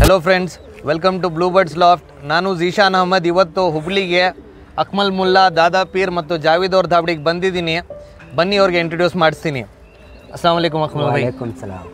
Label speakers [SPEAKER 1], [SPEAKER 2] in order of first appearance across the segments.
[SPEAKER 1] Hello friends welcome to blue birds loft ನಾನು ಜೀಶಾನ್ ಅಹಮದ್ ಇವತ್ತು ಹುಬ್ಳಿಗೆ ಅಕ್ಮಲ್ ಮುಲ್ಲಾ ದಾದಾ ಪೀರ್ ಮತ್ತು ಜಾವೀದ್ ಅವ್ರ ಧಾಬಡಿಗೆ ಬಂದಿದ್ದೀನಿ ಬನ್ನಿ ಅವ್ರಿಗೆ ಇಂಟ್ರೊಡ್ಯೂಸ್ ಮಾಡಿಸ್ತೀನಿ ಅಸ್ಸಾಂ ವಲೈಕುಮ್ ಅಕ್ಮಲ್ ಭಾಯ್
[SPEAKER 2] ವಾಲೇಕುಮ್ ಸಲಾಮ್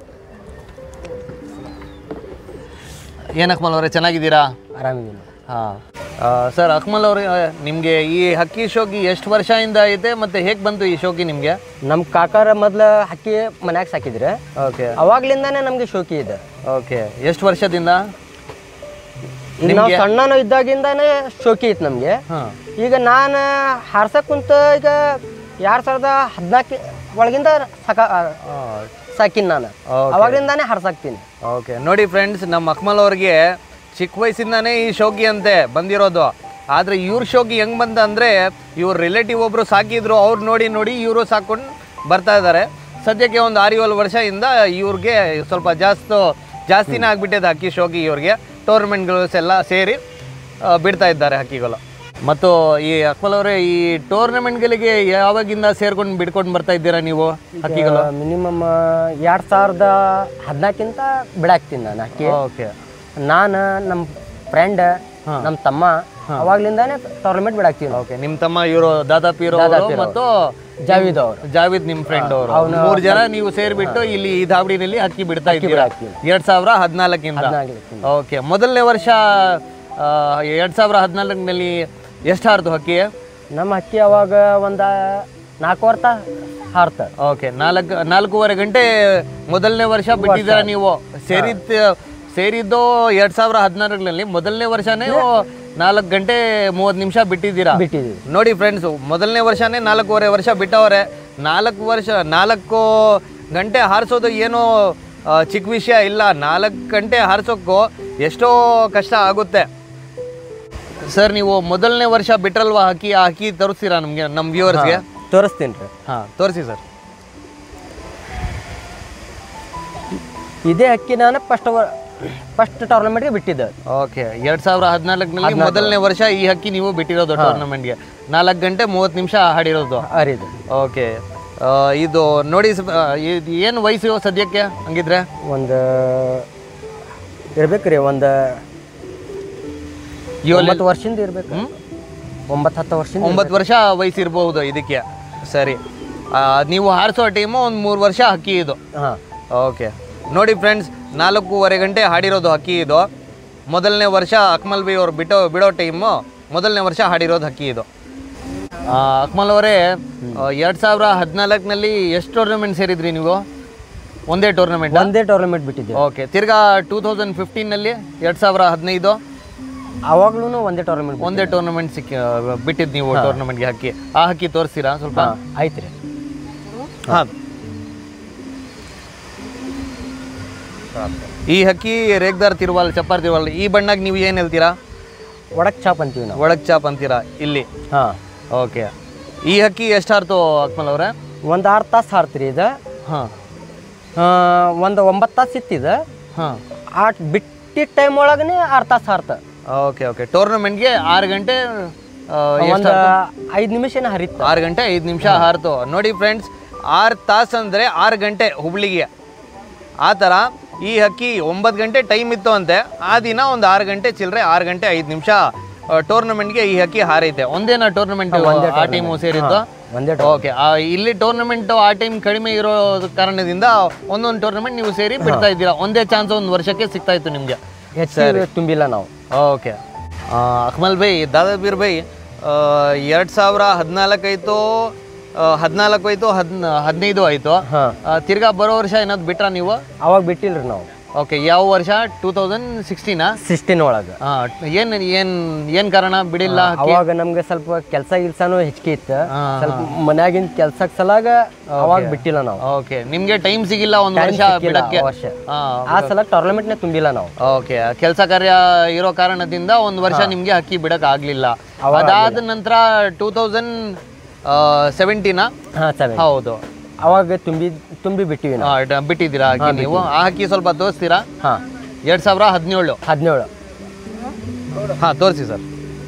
[SPEAKER 1] ಏನು ಅಕ್ಮಲ್ ಅವರೇ ಚೆನ್ನಾಗಿದ್ದೀರಾ
[SPEAKER 2] ಆರಾಮಿದ್ದೀನಿ
[SPEAKER 1] ಹಾಂ ಸರ್ ಅಕ್ಮಲ್ ಅವರೇ ನಿಮಗೆ ಈ ಹಕ್ಕಿ ಶೋಕಿ ಎಷ್ಟು ವರ್ಷದಿಂದ ಐತೆ ಮತ್ತು ಹೇಗೆ ಬಂತು ಈ ಶೋಕಿ ನಿಮಗೆ
[SPEAKER 2] ನಮ್ಮ ಕಾಕಾರ ಮೊದ್ಲು ಹಕ್ಕಿ ಮನ್ಯಾಗ ಸಾಕಿದ್ರೆ
[SPEAKER 1] ಓಕೆ
[SPEAKER 2] ಅವಾಗ್ಲಿಂದಾನೇ ನಮ್ಗೆ ಶೋಕಿ ಇದೆ
[SPEAKER 1] ಓಕೆ ಎಷ್ಟು ವರ್ಷದಿಂದ
[SPEAKER 2] ಈಗ ನಾವು ಸಣ್ಣನು ಇದ್ದಾಗಿಂದಾನೇ ಶೋಕಿ ಇತ್ತು ನಮಗೆ
[SPEAKER 1] ಹಾಂ
[SPEAKER 2] ಈಗ ನಾನು ಹಾರ್ಸಕ್ ಕುಂತ ಈಗ ಎರಡ್ ಸಾವಿರದ ಹದಿನಾಲ್ಕು ಒಳಗಿಂದ ಸಾಕ ಸಾಕಿನ್ ನಾನು
[SPEAKER 1] Okay.
[SPEAKER 2] ಅವಾಗ್ಲಿಂದಾನೇ ಹಾರ್ಸಾಕ್ತೀನಿ
[SPEAKER 1] ಓಕೆ ನೋಡಿ ಫ್ರೆಂಡ್ಸ್ ನಮ್ಮ ಅಕ್ಮಲ್ ಅವ್ರಿಗೆ ಚಿಕ್ಕ ವಯಸ್ಸಿಂದಾನೇ ಈ ಶೋಕಿ ಅಂತೆ ಬಂದಿರೋದು ಆದರೆ ಇವ್ರ ಶೋಕಿ ಹೆಂಗೆ ಬಂತ ಅಂದರೆ ಇವ್ರ ರಿಲೇಟಿವ್ ಒಬ್ಬರು ಸಾಕಿದ್ರು ಅವ್ರು ನೋಡಿ ನೋಡಿ ಇವರು ಸಾಕೊಂಡು ಬರ್ತಾ ಇದ್ದಾರೆ ಸದ್ಯಕ್ಕೆ ಒಂದು ಆರು ಏಳು ವರ್ಷದಿಂದ ಇವ್ರಿಗೆ ಸ್ವಲ್ಪ ಜಾಸ್ತಿ ಜಾಸ್ತಿನೇ ಆಗಿಬಿಟ್ಟಿದೆ ಹಕ್ಕಿ ಶೋಕಿ ಇವ್ರಿಗೆ ಟೂರ್ನಮೆಂಟ್ಗಳು ಎಲ್ಲ ಸೇರಿ ಆ, ಬಿಡ್ತಾ ಇದ್ದಾರೆ ಹಕ್ಕಿಗಳು ಮತ್ತು ಈ ಅಕ್ಮಲ್ ಅವರೇ ಈ ಟೂರ್ನಮೆಂಟ್ಗಳಿಗೆ ಯಾವಾಗಿಂದ ಸೇರ್ಕೊಂಡು ಬಿಡ್ಕೊಂಡು ಬರ್ತಾ ಇದ್ದೀರಾ ನೀವು ಹಕ್ಕಿಗಳು
[SPEAKER 2] ಮಿನಿಮಮ್ ಎರಡ್ ಸಾವಿರದ ಹದಿನಾಲ್ಕಿಂತ ಬಿಡಾಕ್ತೀನಿ ನಾನು ಹಕ್ಕಿ
[SPEAKER 1] ಓಕೆ
[SPEAKER 2] ನಾನು ನಮ್ಮ ಫ್ರೆಂಡ್ ನಮ್ಮ ತಮ್ಮ ಅವಾಗ್ಲಿಂದಾನೇ ಟೂರ್ನಮೆಂಟ್ ಬಿಡಾಕ್ತೀನಿ
[SPEAKER 1] ಓಕೆ ನಿಮ್ ತಮ್ಮ ಇವರು ದಾದಾ ಪೀರ್ ಅವರು ಮತ್ತು
[SPEAKER 2] ಜಾವೀದ್ ಅವರು
[SPEAKER 1] ಜಾವೇದ್ ನಿಮ್ ಫ್ರೆಂಡ್ ಅವರು ಮೂರ್ ಜನ ನೀವು ಸೇರ್ಬಿಟ್ಟು ಇಲ್ಲಿ ಈ ಧಾಬಡಿನಲ್ಲಿ ಹಕ್ಕಿ ಬಿಡ್ತಾ ಇದ್ದೀರಾ
[SPEAKER 2] ಬಿಡಾಕ್ತೀನಿ.
[SPEAKER 1] ಎರಡ್ ಸಾವಿರ ಹದಿನಾಲ್ಕಿಂದ
[SPEAKER 2] ಹದಿನಾಲ್ಕಿಂದ.
[SPEAKER 1] ಓಕೆ ಮೊದಲನೇ ವರ್ಷ ಆ, ಎರಡ್ ಸಾವಿರ ಹದಿನಾಲ್ಕನಲ್ಲಿ ಎಷ್ಟು ಹಾರ್ದು ಹಕ್ಕಿ
[SPEAKER 2] ನಮ್ಮ ಹಕ್ಕಿ ಅವಾಗ ಒಂದು ನಾಲ್ಕು ವರ್ಷ ಹಾರ್ತ
[SPEAKER 1] ಓಕೆ ನಾಲ್ಕು ನಾಲ್ಕೂವರೆ ಗಂಟೆ ಮೊದಲನೇ ವರ್ಷ ಬಿಟ್ಟಿದ್ದೀರಾ ನೀವು ಸೇರಿದ್ ಸೇರಿದ್ದು ಎರಡ್ ಸಾವಿರ ಹದಿನಾಲ್ಕರಲ್ಲಿ ಮೊದಲನೇ ವರ್ಷನೇ ನಾಲ್ಕು ಗಂಟೆ ಮೂವತ್ತು ನಿಮಿಷ ಬಿಟ್ಟಿದ್ದೀರಾ
[SPEAKER 2] ಬಿಟ್ಟಿದ್ದೀವಿ
[SPEAKER 1] ನೋಡಿ ಫ್ರೆಂಡ್ಸ್ ಮೊದಲನೇ ವರ್ಷನೇ ನಾಲ್ಕೂವರೆ ವರ್ಷ ಬಿಟ್ಟವ್ರೆ ನಾಲ್ಕು ವರ್ಷ ನಾಲ್ಕು ಗಂಟೆ ಹಾರಿಸೋದು ಏನೋ ಆ, ಚಿಕ್ಕ ವಿಷಯ ಇಲ್ಲ ನಾಲ್ಕು ಗಂಟೆ ಹಾರಿಸೋಕ್ಕೂ ಎಷ್ಟೋ ಕಷ್ಟ ಆಗುತ್ತೆ ಸರ್ ನೀವು ಮೊದಲನೇ ವರ್ಷ ಬಿಟ್ರಲ್ವಾ ಹಕ್ಕಿ ಆ ಹಕ್ಕಿ ತೋರಿಸ್ತೀರಾ ನಮಗೆ ನಮ್ಮ ವ್ಯೂವರ್ಸ್ಗೆ
[SPEAKER 2] ತೋರಿಸ್ತೀನಿ ರೀ
[SPEAKER 1] ಹಾಂ ತೋರಿಸಿ ಸರ್
[SPEAKER 2] ಇದೇ ಹಕ್ಕಿ ನಾನು ಫಸ್ಟ್ ಫಸ್ಟ್ ಟೂರ್ನಮೆಂಟ್ಗೆ ಬಿಟ್ಟಿದ್ದೆ
[SPEAKER 1] ಓಕೆ ಎರಡ್ ಸಾವಿರ ಹದಿನಾಲ್ಕನಲ್ಲಿ ಮೊದಲನೇ ವರ್ಷ ಈ ಹಕ್ಕಿ ನೀವು ಬಿಟ್ಟಿರೋದು ಟೂರ್ನಮೆಂಟ್ಗೆ ನಾಲ್ಕು ಗಂಟೆ ಮೂವತ್ತು ನಿಮಿಷ ಹಾಡಿರೋದು
[SPEAKER 2] ಅರಿದು
[SPEAKER 1] ಓಕೆ ಇದು ನೋಡಿ ಏನು ವಯಸ್ಸು ಸದ್ಯಕ್ಕೆ ಹಂಗಿದ್ರೆ
[SPEAKER 2] ಒಂದು ಇರ್ಬೇಕು ರೀ ಒಂದು
[SPEAKER 1] ಏಳು
[SPEAKER 2] ಒಂಬತ್ತು ವರ್ಷದಿಂದ ಇರ್ಬೇಕು ಒಂಬತ್ತು ಹತ್ತು ವರ್ಷದಿಂದ
[SPEAKER 1] ಒಂಬತ್ತು ವರ್ಷ ವಯಸ್ಸಿರ್ಬೋದು ಇದಕ್ಕೆ ಸರಿ ಆ, ನೀವು ಹಾರಿಸೋ ಟೈಮು ಒಂದು ಮೂರು ವರ್ಷ ಹಕ್ಕಿ ಇದು
[SPEAKER 2] ಹಾಂ
[SPEAKER 1] ಓಕೆ ನೋಡಿ ಫ್ರೆಂಡ್ಸ್ ನಾಲ್ಕೂವರೆ ಗಂಟೆ ಹಾಡಿರೋದು ಹಕ್ಕಿ ಇದು ಮೊದಲನೇ ವರ್ಷ ಅಕ್ಮಲ್ ಬಿ ಅವ್ರು ಬಿಟ್ಟೋ ಬಿಡೋ ಟೈಮು ಮೊದಲನೇ ವರ್ಷ ಹಾಡಿರೋದು ಹಕ್ಕಿ ಇದು ಆ, ಅಕ್ಮಲ್ ಅವರೇ ಎರಡು ಸಾವಿರ ಹದಿನಾಲ್ಕನಲ್ಲಿ ಎಷ್ಟು ಟೂರ್ನಮೆಂಟ್ ಸೇರಿದ್ರಿ ನೀವು ಒಂದೇ ಟೂರ್ನಮೆಂಟ್
[SPEAKER 2] ಒಂದೇ ಟೂರ್ನಮೆಂಟ್ ಬಿಟ್ಟಿದ್ದೆ
[SPEAKER 1] ಓಕೆ ತಿರ್ಗಾ ಟೂ ತೌಸಂಡ್ ಫಿಫ್ಟೀನಲ್ಲಿ ಎರಡು ಸಾವಿರ ಹದಿನೈದು
[SPEAKER 2] ಅವಾಗ್ಲೂ ಒಂದೇ ಟೂರ್ನಮೆಂಟ್
[SPEAKER 1] ಒಂದೇ ಟೂರ್ನಮೆಂಟ್ ಸಿಕ್ಕಿ ಬಿಟ್ಟಿದ್ದು ನೀವು ಟೂರ್ನಮೆಂಟ್ಗೆ ಹಕ್ಕಿ ಆ ಹಕ್ಕಿ ತೋರಿಸ್ತೀರಾ ಸ್ವಲ್ಪ
[SPEAKER 2] ಹಾಂ ಆಯ್ತು ರೀ
[SPEAKER 1] ಹಾಂ ಈ ಹಕ್ಕಿ ರೇಗ್ದಾರ್ ತಿರುವಾಲ್ ಚಪ್ಪಾರ್ ತಿರುವಾಲ್ ಈ ಬಣ್ಣಕ್ಕೆ ನೀವು ಏನು ಹೇಳ್ತೀರಾ
[SPEAKER 2] ಒಡಕ್ ಚಾಪ್ ಅಂತೀವಿ ನಾವು
[SPEAKER 1] ಒಳಗ್ ಚಾಪ್ ಅಂತೀರಾ ಇಲ್ಲಿ
[SPEAKER 2] ಹಾಂ
[SPEAKER 1] ಓಕೆ ಈ ಹಕ್ಕಿ ಎಷ್ಟಾರ್ತು ಅಕ್ಮಲ್ ಅವರೇ
[SPEAKER 2] ಒಂದು ಆರು ತಾಸು ಹಾರ್ತ್ರಿ ಇದು
[SPEAKER 1] ಹಾಂ
[SPEAKER 2] ಒಂದು ಒಂಬತ್ತು ತಾಸು ಇತ್ತಿದೆ
[SPEAKER 1] ಹಾಂ
[SPEAKER 2] ಆ ಬಿಟ್ಟಿದ್ದ ಟೈಮ್ ಒಳಗನೆ ಆರು ತಾಸು ಹಾರ್ತ
[SPEAKER 1] ಓಕೆ ಓಕೆ ಟೂರ್ನಮೆಂಟ್ಗೆ ಆರು ಗಂಟೆ ಆ,
[SPEAKER 2] ಒಂದು ಐದು ನಿಮಿಷನ ಹರಿತ
[SPEAKER 1] ಆರು ಗಂಟೆ ಐದು ನಿಮಿಷ ಹಾರ್ತು ನೋಡಿ ಫ್ರೆಂಡ್ಸ್ ಆರು ತಾಸು ಅಂದರೆ ಆರು ಗಂಟೆ ಹುಬ್ಳಿಗೆ ಆ ಥರ ಈ ಹಕ್ಕಿ ಒಂಬತ್ತು ಗಂಟೆ ಟೈಮ್ ಇತ್ತು ಅಂತೆ ಆ ದಿನ ಒಂದು ಆರು ಗಂಟೆ ಚಿಲ್ಲರೆ ಆರು ಗಂಟೆ ಐದು ನಿಮಿಷ ಟೂರ್ನಮೆಂಟ್ಗೆ ಈ ಹಕ್ಕಿ ಹಾರೈತೆ ಒಂದೇನಾ ಟೂರ್ನಮೆಂಟ್ ಆ ಟೈಮು ಸೇರಿದ್ದು
[SPEAKER 2] ಒಂದೇ
[SPEAKER 1] ಓಕೆ ಇಲ್ಲಿ ಟೂರ್ನಮೆಂಟ್ ಆ ಟೈಮ್ ಕಡಿಮೆ ಇರೋ ಕಾರಣದಿಂದ ಒಂದೊಂದು ಟೂರ್ನಮೆಂಟ್ ನೀವು ಸೇರಿ ಬಿಡ್ತಾ ಇದ್ದೀರಾ ಒಂದೇ ಚಾನ್ಸ್ ಒಂದು ವರ್ಷಕ್ಕೆ ಸಿಗ್ತಾ ಇತ್ತು ನಿಮಗೆ
[SPEAKER 2] ಹೆಚ್ಚು ತುಂಬಿಲ್ಲ ನಾವು
[SPEAKER 1] ಓಕೆ ಅಕ್ಮಲ್ ಬೈ ದಾದಾಬೀರ್ ಬೈ ಎರಡು ಸಾವಿರ ಹದಿನಾಲ್ಕು ಆಯಿತು ಹದಿನಾಲ್ಕು ಆಯಿತು ಹದಿನ ಹದಿನೈದು ಆಯಿತು
[SPEAKER 2] ಹಾಂ
[SPEAKER 1] ತಿರ್ಗಾ ಬರೋ ವರ್ಷ ಏನಾದ್ರು ಬಿಟ್ರಾ ನೀವು
[SPEAKER 2] ಅವಾಗ ಬಿಟ್ಟಿಲ್ರಿ ನಾವು
[SPEAKER 1] ಓಕೆ ಯಾವ ವರ್ಷ ಟೂ ತೌಸಂಡ್ ಸಿಕ್ಸ್ಟೀನಾ
[SPEAKER 2] ಸಿಕ್ಸ್ಟೀನ್ ಒಳಗೆ
[SPEAKER 1] ಏನು ಏನು ಏನು ಕಾರಣ ಬಿಡಿಲ್ಲ
[SPEAKER 2] ಅವಾಗ ನಮ್ಗೆ ಸ್ವಲ್ಪ ಕೆಲಸ ಗಿಲ್ಸನೂ ಹೆಚ್ಚಿಗೆ ಇತ್ತು
[SPEAKER 1] ಹಾ,
[SPEAKER 2] ಸ್ವಲ್ಪ ಮನ್ಯಾಗಿನ ಕೆಲ್ಸಕ್ಕೆ ಸಲಾಗ ಅವಾಗ ಬಿಟ್ಟಿಲ್ಲ ನಾವು
[SPEAKER 1] ಓಕೆ ನಿಮಗೆ ಟೈಮ್ ಸಿಗಿಲ್ಲ ಒಂದು ವರ್ಷ
[SPEAKER 2] ಸಿಕ್ಕಿಲ್ಲ
[SPEAKER 1] ಬಿಡಕ್ಕೆ
[SPEAKER 2] ಆ ವರ್ಷ
[SPEAKER 1] ಹಾಂ
[SPEAKER 2] ಆ ಸಲ ಟೂರ್ನಮೆಂಟ್ನೇ ತುಂಬಿಲ್ಲ ನಾವು
[SPEAKER 1] ಓಕೆ ಕೆಲಸ ಕಾರ್ಯ ಇರೋ ಕಾರಣದಿಂದ ಒಂದು ವರ್ಷ ನಿಮಗೆ ಹಕ್ಕಿ ಬಿಡಕ್ ಆಗ್ಲಿಲ್ಲ ಅದಾದ ನಂತರ ಟೂ ತೌಸಂಡ್ ಸೆವೆಂಟೀನಾ
[SPEAKER 2] ಹಾಂ ಸರಿ
[SPEAKER 1] ಹೌದು
[SPEAKER 2] ಅವಾಗ ತುಂಬಿ ತುಂಬಿ ಬಿಟ್ಟಿವಿ ನಾವು
[SPEAKER 1] ಆ, ಡ- ಬಿಟ್ಟಿದ್ದೀರಾ ಹಕ್ಕಿ ನೀವು ಆ ಹಕ್ಕಿ ಸ್ವಲ್ಪ ತೋರಿಸ್ತೀರಾ
[SPEAKER 2] ಹಾಂ
[SPEAKER 1] ಎರಡ್ ಸಾವಿರ ಹದಿನೇಳು
[SPEAKER 2] ಹದಿನೇಳು
[SPEAKER 1] ಹಾ ತೋರಿಸಿ ಸರ್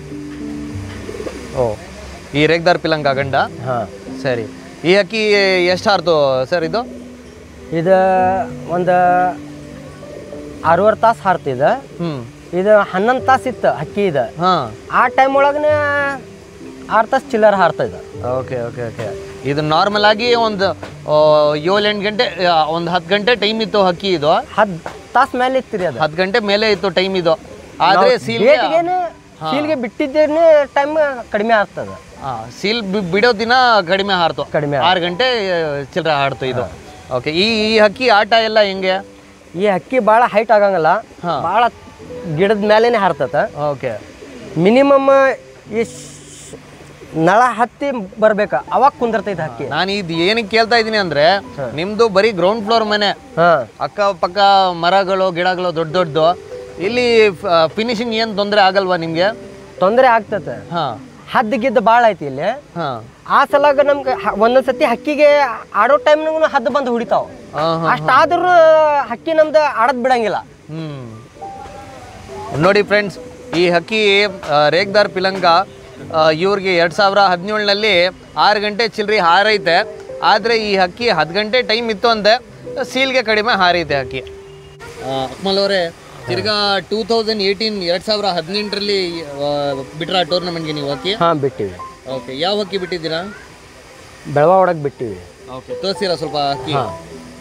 [SPEAKER 1] ಓ ಈ ರೇಗ್ದಾರ್ ಪಿಲಂಗ ಗಂಡ
[SPEAKER 2] ಹಾಂ
[SPEAKER 1] ಸರಿ ಈ ಹಕ್ಕಿ ಎಷ್ಟು ಹಾರ್ತು ಸರ್ ಇದು
[SPEAKER 2] ಇದು ಒಂದು ಆರೂವರೆ ತಾಸು ಹಾರ್ತಿದ
[SPEAKER 1] ಹ್ಮ್
[SPEAKER 2] ಇದು ಹನ್ನೊಂದು ತಾಸು ಇತ್ತು ಹಕ್ಕಿ ಇದು
[SPEAKER 1] ಹಾ
[SPEAKER 2] ಆ ಟೈಮ್ ಒಳಗನೆ ಆರು ತಾಸು ಚಿಲ್ಲರ್ ಹಾರ್ತದ
[SPEAKER 1] ಓಕೆ ಓಕೆ ಓಕೆ ಇದು ನಾರ್ಮಲ್ ಆಗಿ ಒಂದು ಏಳು ಎಂಟು ಗಂಟೆ ಒಂದು ಹತ್ತು ಗಂಟೆ ಟೈಮ್ ಇತ್ತು ಹಕ್ಕಿ ಇದು
[SPEAKER 2] ಹತ್ತು ತಾಸು ಮೇಲೆ ಇತ್ತಿರಿ ಅದು
[SPEAKER 1] ಹತ್ತು ಗಂಟೆ ಮೇಲೆ ಇತ್ತು ಟೈಮ್ ಇದು ಆದ್ರೆ ಸೀಲ್
[SPEAKER 2] ಡೇಟ್ಗೇನೆ ಸೀಲ್ಗೆ ಬಿಟ್ಟಿದ್ದೇನೆ ಟೈಮ್ ಕಡಿಮೆ ಆಗ್ತದ
[SPEAKER 1] ಸೀಲ್ ಬಿ- ಬಿಡೋ ದಿನ ಕಡಿಮೆ ಹಾರ್ತು
[SPEAKER 2] ಕಡಿಮೆ
[SPEAKER 1] ಆರು ಗಂಟೆ ಚಿಲ್ಲರೆ ಹಾಡ್ತು ಇದು ಓಕೆ ಈ ಈ ಹಕ್ಕಿ ಆಟ ಎಲ್ಲ ಹೆಂಗೆ
[SPEAKER 2] ಈ ಹಕ್ಕಿ ಭಾಳ ಹೈಟ್ ಆಗಂಗಿಲ್ಲ
[SPEAKER 1] ಹಾ.
[SPEAKER 2] ಭಾಳ ಗಿಡದ ಮೇಲೇನೆ ಹಾರ್ತತ
[SPEAKER 1] ಓಕೆ
[SPEAKER 2] ಮಿನಿಮಮ್ ಈ ಶ್- ನಳ ಹತ್ತಿ ಬರ್ಬೇಕು ಅವಾಗ ಕುಂದಿರ್ತೈತೆ ಹಕ್ಕಿ
[SPEAKER 1] ನಾನು ಇದು ಏನಕ್ಕೆ ಕೇಳ್ತಾ ಇದ್ದೀನಿ ಅಂದ್ರೆ ನಿಮ್ದು ಬರೀ ಗ್ರೌಂಡ್ ಫ್ಲೋರ್ ಮನೆ
[SPEAKER 2] ಹಾಂ
[SPEAKER 1] ಅಕ್ಕ ಪಕ್ಕ ಮರಗಳು ಗಿಡಗಳು ದೊಡ್ಡ ದೊಡ್ಡದು ಇಲ್ಲಿ ಫಿನಿಶಿಂಗ್ ಏನು ತೊಂದರೆ ಆಗಲ್ವಾ ನಿಮಗೆ
[SPEAKER 2] ತೊಂದರೆ ಆಗ್ತತೆ
[SPEAKER 1] ಹಾಂ
[SPEAKER 2] ಹದ್ದು ಗಿದ್ದು ಭಾಳ ಐತಿ ಇಲ್ಲಿ
[SPEAKER 1] ಹಾಂ
[SPEAKER 2] ಆ ಸಲಾಗ ನಮ್ಗೆ ಹ- ಒಂದೊಂದ್ ಸತಿ ಹಕ್ಕಿಗೆ ಆಡೋ ಟೈಮ್ನಾಗೂ ಹದ್ದು ಬಂದು ಹೊಡಿತಾವ
[SPEAKER 1] ಹಾಂ
[SPEAKER 2] ಅಷ್ಟಾದ್ರೂ ಹಕ್ಕಿ ನಮ್ದು ಆಡದ್ ಬಿಡಂಗಿಲ್ಲ
[SPEAKER 1] ಹ್ಮ್ ನೋಡಿ ಫ್ರೆಂಡ್ಸ್ ಈ ಹಕ್ಕಿ ಆ, ರೇಗ್ದಾರ್ ಪಿಲಂಗ ಆ, ಇವ್ರಿಗೆ ಎರಡು ಸಾವಿರ ಹದಿನೇಳನಲ್ಲಿ ಆರು ಗಂಟೆ ಚಿಲ್ಲರಿ ಹಾರೈತೆ ಆದರೆ ಈ ಹಕ್ಕಿ ಹತ್ತು ಗಂಟೆ ಟೈಮ್ ಇತ್ತು ಅಂತೆ ಸೀಲ್ಗೆ ಕಡಿಮೆ ಹಾರೈತೆ ಹಕ್ಕಿ ಅಕ್ಮಲ್ ಅವರೇ ತಿರ್ಗಾ ಟೂ ತೌಸಂಡ್ ಏಯ್ಟೀನ್ ಎರಡು ಸಾವಿರ ಹದಿನೆಂಟರಲ್ಲಿ ಬಿಟ್ರ ಟೂರ್ನಮೆಂಟ್ಗೆ ನೀವು ಹಕ್ಕಿ
[SPEAKER 2] ಹಾಂ ಬಿಟ್ಟಿವಿ
[SPEAKER 1] ಓಕೆ ಯಾವ ಹಕ್ಕಿ ಬಿಟ್ಟಿದ್ದೀರಾ
[SPEAKER 2] ಬೆಳವ ಒಳಗೆ ಬಿಟ್ಟಿವಿ
[SPEAKER 1] ಓಕೆ ತೋರಿಸಿರಾ ಸ್ವಲ್ಪ ಹಕ್ಕಿ
[SPEAKER 2] ಹಾಂ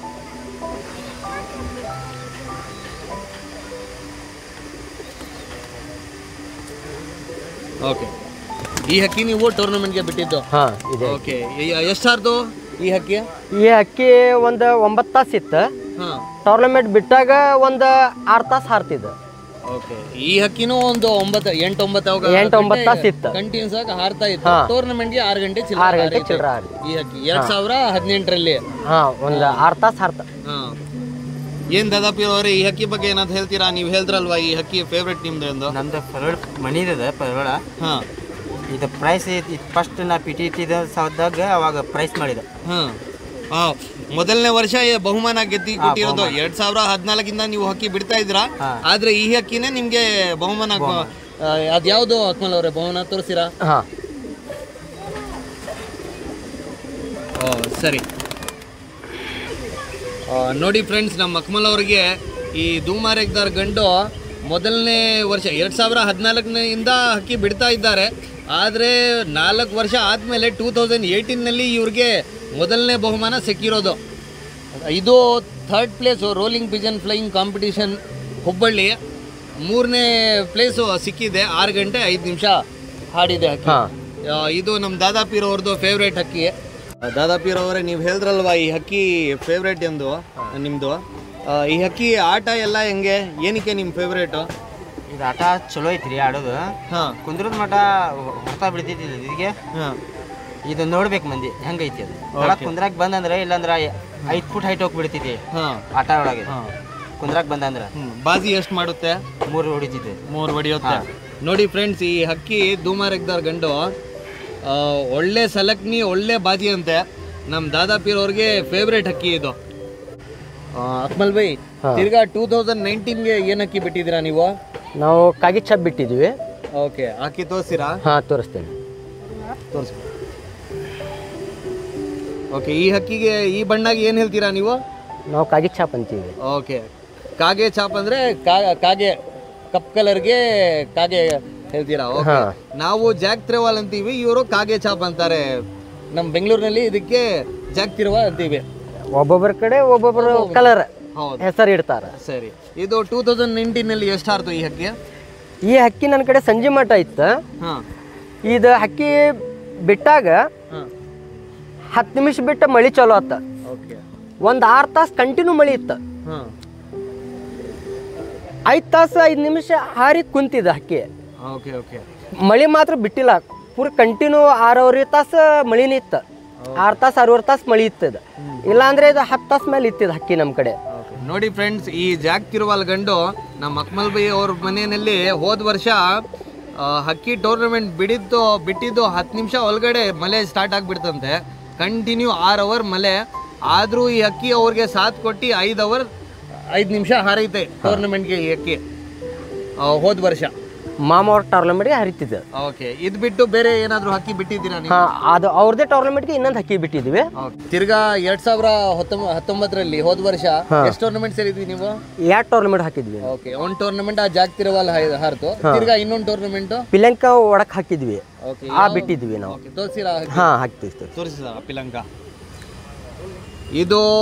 [SPEAKER 1] ಓಕೆ ಈ ಹಕ್ಕಿ ನೀವು ಟೂರ್ನಮೆಂಟ್ಗೆ ಬಿಟ್ಟಿದ್ದು
[SPEAKER 2] ಹಾಂ ಇದೆ
[SPEAKER 1] ಓಕೆ ಎಷ್ಟಾರ್ದು ಈ ಹಕ್ಕಿ
[SPEAKER 2] ಈ ಹಕ್ಕಿ ಒಂದು ಒಂಬತ್ತು ತಾಸು ಇತ್ತು
[SPEAKER 1] ಹಾಂ
[SPEAKER 2] ಟೂರ್ನಮೆಂಟ್ ಬಿಟ್ಟಾಗ ಒಂದು ಆರು ತಾಸು ಹಾರ್ತಿದ್ದು
[SPEAKER 1] ಓಕೆ ಈ ಹಕ್ಕಿನೂ ಒಂದು ಒಂಬತ್ತು ಎಂಟು ಒಂಬತ್ತು
[SPEAKER 2] ಎಂಟು ಒಂಬತ್ತು ತಾಸು ಇತ್ತು
[SPEAKER 1] ಕಂಟಿನ್ಯೂಸ್ ಆಗಿ ಹಾರ್ತಾ ಇತ್ತು
[SPEAKER 2] ಹಾ.
[SPEAKER 1] ಟೂರ್ನಮೆಂಟ್ಗೆ ಆರು ಗಂಟೆ
[SPEAKER 2] ಆರು
[SPEAKER 1] ಚಿಲ್ಲರೆ
[SPEAKER 2] ಗಂಟೆ
[SPEAKER 1] ಹಾರೈತೆ.
[SPEAKER 2] ಚಿಲ್ಲರ ಹಾರಿ
[SPEAKER 1] ಈ ಹಕ್ಕಿ ಎರಡ್ ಸಾವಿರ ಹದಿನೆಂಟರಲ್ಲಿ
[SPEAKER 2] ಹಾಂ ಒಂದು ಆರು ತಾಸು ಹಾರ್ತ
[SPEAKER 1] ಹಾಂ ಏನ್ ದಾದಾಪಿ ಅವರೇ ಈ ಹಕ್ಕಿ ಬಗ್ಗೆ ಏನಾದ್ರು ಹೇಳ್ತೀರಾ ನೀವು ಹೇಳ್ದ್ರಲ್ವಾ ಈ ಹಕ್ಕಿ ಫೇವ್ರೆಟ್ ನಿಮ್ದು ಎಂದು
[SPEAKER 3] ನಮ್ದು ಪರೋಳ ಮನಿದ ಪರೋಳ
[SPEAKER 1] ಹಾಂ
[SPEAKER 3] ಇದು ಪ್ರೈಸ್ ಫಸ್ಟ್ ನಾ ಪಿ ಟಿ ಟಿದ ಸಾವ್ದಾಗ ಅವಾಗ ಪ್ರೈಸ್ ಮಾಡಿದ
[SPEAKER 1] ಹಾಂ ಹಾಂ ಮೊದಲನೇ ವರ್ಷ ಈ ಬಹುಮಾನ ಗೆದ್ದಿ ಕೊಟ್ಟಿರೋದು ಎರಡ್ ಸಾವಿರ ಹದಿನಾಲ್ಕಿಂದ ನೀವು ಹಕ್ಕಿ ಬಿಡ್ತಾ ಇದ್ದೀರಾ
[SPEAKER 3] ಹಾ.
[SPEAKER 1] ಆದ್ರೆ ಈ ಹಕ್ಕಿನೇ ನಿಮ್ಗೆ ಬಹುಮಾನ ಆ, ಅದ್ಯಾವ್ದು ಅಕ್ಮಲ್ ಅವರೇ ಬಹುಮಾನ ತೋರಿಸಿರಾ
[SPEAKER 2] ಹಾಂ
[SPEAKER 1] ಓ ಸರಿ ಆ, ನೋಡಿ ಫ್ರೆಂಡ್ಸ್ ನಮ್ಮ ಅಕ್ಮಲ್ ಅವ್ರಿಗೆ ಈ ಧೂಮಾರೆಗ್ದಾರ್ ಗಂಡು ಮೊದಲನೇ ವರ್ಷ ಎರಡು ಸಾವಿರ ಹದಿನಾಲ್ಕನೆಯಿಂದ ಹಕ್ಕಿ ಬಿಡ್ತಾ ಇದ್ದಾರೆ ಆದರೆ ನಾಲ್ಕು ವರ್ಷ ಆದಮೇಲೆ ಟೂ ತೌಸಂಡ್ ಏಯ್ಟೀನ್ನಲ್ಲಿ ಇವ್ರಿಗೆ ಮೊದಲನೇ ಬಹುಮಾನ ಸಿಕ್ಕಿರೋದು ಇದು third place rolling pigeon flying competition Hubballi ಮೂರನೇ ಪ್ಲೇಸು ಸಿಕ್ಕಿದೆ ಆರು ಗಂಟೆ ಐದು ನಿಮಿಷ ಹಾಡಿದೆ ಹಕ್ಕಿ
[SPEAKER 2] ಹಾಂ
[SPEAKER 1] ಆ, ಇದು ನಮ್ಮ ದಾದಾಪೀರ್ ಅವ್ರದ್ದು ಫೇವ್ರೇಟ್ ಹಕ್ಕಿ ದಾದಾಪೀರ್ ಅವರೇ ನೀವು ಹೇಳಿದ್ರಲ್ವಾ ಈ ಹಕ್ಕಿ ಫೇವ್ರೇಟ್ ಎಂದು ನಿಮ್ಮದು ಈ ಹಕ್ಕಿ ಆಟ ಎಲ್ಲ ಹೆಂಗೆ ಏನಕ್ಕೆ ನಿಮ್ಮ ಫೇವ್ರೇಟು
[SPEAKER 3] ಇದು ಆಟ ಚಲೋ ಐತ್ರಿ ಆಡೋದು
[SPEAKER 1] ಹಾಂ
[SPEAKER 3] ಕುಂದ್ರದ ಮಠ ಹೊರ್ತಾ ಬಿಡ್ತೈತಿ ಇದು ಇದಕ್ಕೆ
[SPEAKER 1] ಹಾಂ
[SPEAKER 3] ಇದು ನೋಡ್ಬೇಕು ಮಂದಿ ಹೆಂಗೈತಿ ಅದು ಒಳಗೆ ಕುಂದ್ರಾಕ್ ಬಂದಂದ್ರೆ ಇಲ್ಲಾಂದ್ರೆ ಐದು ಫುಟ್ ಹೈಟ್ ಹೋಗಿ ಬಿಡ್ತೈತಿ
[SPEAKER 1] ಹಾಂ
[SPEAKER 3] ಆಟ ಒಳಗೆ
[SPEAKER 1] ಹಾಂ
[SPEAKER 3] ಕುಂದ್ರಾಕ್ ಬಂದಂದ್ರೆ
[SPEAKER 1] ಹ್ಞೂ ಬಾಜಿ ಎಷ್ಟು ಮಾಡುತ್ತೆ
[SPEAKER 3] ಮೂರು ಹೊಡಿತಿದ್ದೆ
[SPEAKER 1] ಮೂರು ಹೊಡೆಯುತ್ತೆ ನೋಡಿ ಫ್ರೆಂಡ್ಸ್ ಈ ಹಕ್ಕಿ ಧೂಮಾರೆಗ್ದಾರ್ ಗಂಡು ಆ, ಒಳ್ಳೆ ಸಲಕ್ನಿ ಒಳ್ಳೆ ಬಾಜಿ ಅಂತೆ ನಮ್ಮ ದಾದಾಪೀರ್ ಅವ್ರಿಗೆ ಫೇವ್ರೇಟ್ ಹಕ್ಕಿ ಇದು ಆ, ಅಕ್ಮಲ್ ಬೈ
[SPEAKER 2] ಹಾ.
[SPEAKER 1] ತಿರ್ಗಾ ಟೂ ತೌಸಂಡ್ ನೈನ್ಟೀನ್ಗೆ ಏನು ಹಕ್ಕಿ ಬಿಟ್ಟಿದ್ದೀರಾ ನೀವು
[SPEAKER 2] ನಾವು ಕಾಗಿ ಛಪ್ ಬಿಟ್ಟಿದ್ವಿ
[SPEAKER 1] ಓಕೆ ಹಾಕಿ ತೋರಿಸಿರಾ
[SPEAKER 2] ಹಾಂ ತೋರಿಸ್ತೇನೆ
[SPEAKER 1] ತೋರಿಸಿ ಓಕೆ ಈ ಹಕ್ಕಿಗೆ ಈ ಬಣ್ಣಗೆ ಏನು ಹೇಳ್ತೀರಾ ನೀವು
[SPEAKER 2] ನಾವು ಕಾಗಿ ಛಾಪ್ ಅಂತೀವಿ
[SPEAKER 1] ಓಕೆ ಕಾಗೆ ಚಾಪ್ ಅಂದರೆ ಕಾಗೆ ಕಪ್ ಕಲರ್ಗೆ ಕಾಗೆ ಹೇಳ್ತೀರಾ ಓಕೆ
[SPEAKER 2] ಹಾ.
[SPEAKER 1] ನಾವು ಜಾಕ್ ತ್ರೆವಾಲ್ ಅಂತೀವಿ ಇವರು ಕಾಗೆ ಚಾಪ್ ಅಂತಾರೆ ನಮ್ಮ ಬೆಂಗಳೂರಿನಲ್ಲಿ ಇದಕ್ಕೆ ಜಾಕ್ ತಿರುವಾ ಅಂತೀವಿ
[SPEAKER 2] ಒಬ್ಬೊಬ್ಬರ ಕಡೆ ಒಬ್ಬೊಬ್ಬರು ಕಲರ್
[SPEAKER 1] ಹೌದು
[SPEAKER 2] ಹೆಸರು ಇಡ್ತಾರ
[SPEAKER 1] ಸರಿ ಇದು ಟೂ ತೌಸಂಡ್ ನೈನ್ಟೀನಲ್ಲಿ ಎಷ್ಟು ಆರ್ತು ಈ ಹಕ್ಕಿ
[SPEAKER 2] ಈ ಹಕ್ಕಿ ನನ್ನ ಕಡೆ ಸಂಜೆ ಮಠ ಇತ್ತು
[SPEAKER 1] ಹಾಂ
[SPEAKER 2] ಇದು ಹಕ್ಕಿ ಬಿಟ್ಟಾಗ
[SPEAKER 1] ಹಾಂ
[SPEAKER 2] ಹತ್ತು ನಿಮಿಷ ಬಿಟ್ಟು ಮಳಿ ಚಲೋ ಆತ
[SPEAKER 1] ಓಕೆ
[SPEAKER 2] ಒಂದು ಆರು ತಾಸು ಕಂಟಿನ್ಯೂ ಮಳಿ ಇತ್ತು
[SPEAKER 1] ಹಾಂ
[SPEAKER 2] ಐದು ತಾಸು ಐದು ನಿಮಿಷ ಹಾರಿ ಕುಂತಿದ ಹಕ್ಕಿ
[SPEAKER 1] ಓಕೆ ಓಕೆ
[SPEAKER 2] ಮಳಿ ಮಾತ್ರ ಬಿಟ್ಟಿಲ್ಲ ಪೂರ ಕಂಟಿನ್ಯೂ ಆರೂವರೆ ತಾಸು ಮಳಿನೇ ಇತ್ತು ಆರು ತಾಸು ಆರೂವರೆ ತಾಸು ಮಳಿ ಇತ್ತದ ಇಲ್ಲಾಂದ್ರೆ ಇದು ಹತ್ತು ತಾಸು ಮೇಲೆ ಇತ್ತಿದ ಹಕ್ಕಿ ನಮ್ಮ ಕಡೆ
[SPEAKER 1] ನೋಡಿ ಫ್ರೆಂಡ್ಸ್ ಈ ಜಾಕ್ ತಿರುವಾಲ್ ಗಂಡು ನಮ್ಮ ಅಕ್ಮಲ್ ಬೈ ಅವ್ರ ಮನೆಯಲ್ಲಿ ಹೋದ ವರ್ಷ ಆ, ಹಕ್ಕಿ ಟೂರ್ನಮೆಂಟ್ ಬಿಡಿದ್ದು ಬಿಟ್ಟಿದ್ದು ಹತ್ತು ನಿಮಿಷ ಒಳಗಡೆ ಮಳೆ ಸ್ಟಾರ್ಟ್ ಆಗಿಬಿಡ್ತಂತೆ ಕಂಟಿನ್ಯೂ ಆರು ಅವರ್ ಮಳೆ ಆದರೂ ಈ ಹಕ್ಕಿ ಅವ್ರಿಗೆ ಸಾಥ್ ಕೊಟ್ಟು ಐದು ಅವರ್ ಐದು ನಿಮಿಷ ಹಾರೈತೆ ಟೂರ್ನಮೆಂಟ್ಗೆ ಈ ಹಕ್ಕಿ ಹೋದ ವರ್ಷ
[SPEAKER 2] ಮಾಮ ಅವ್ರ ಟೂರ್ನಮೆಂಟ್ಗೆ ಹರಿತಿದ್ದೆ
[SPEAKER 1] ಓಕೆ ಇದು ಬಿಟ್ಟು ಬೇರೆ ಏನಾದ್ರು ಹಕ್ಕಿ ಬಿಟ್ಟಿದ್ದೀರಾ ನೀವು
[SPEAKER 2] ಹಾ ಅದು ಅವ್ರದೇ ಟೂರ್ನಮೆಂಟ್ಗೆ ಇನ್ನೊಂದು ಹಕ್ಕಿ ಬಿಟ್ಟಿದ್ವಿ
[SPEAKER 1] Okay. ತಿರ್ಗಾ ಎರಡ್ ಸಾವಿರ ಹತ್ತೊಂಬ ಹತ್ತೊಂಬತ್ತರಲ್ಲಿ ಹೋದ ವರ್ಷ ಎಷ್ಟು ಟೂರ್ನಮೆಂಟ್ ಸೇರಿದ್ವಿ ನೀವು
[SPEAKER 2] ಎರಡು ಟೂರ್ನಮೆಂಟ್ ಹಾಕಿದ್ವಿ
[SPEAKER 1] ಓಕೆ ಒಂದ್ ಟೂರ್ನಮೆಂಟ್ ಆ ಜಾಗ್ತಿರವಲ್ಲ ಹಾರ್ತು ತಿರ್ಗಾ ಇನ್ನೊಂದು ಟೂರ್ನಮೆಂಟ್
[SPEAKER 2] ಪಿಲಂಕ ಒಡಕ್ ಹಾಕಿದ್ವಿ
[SPEAKER 1] ಓಕೆ
[SPEAKER 2] ಆ ಬಿಟ್ಟಿದ್ವಿ ನಾವು
[SPEAKER 1] ಓಕೆ ತೋರಿಸಿರಾ
[SPEAKER 2] ಹಾ ಹಾಕ್ತಿವಿ
[SPEAKER 1] ತೋರಿಸಿದ ಪಿಲಂಕ ಇದು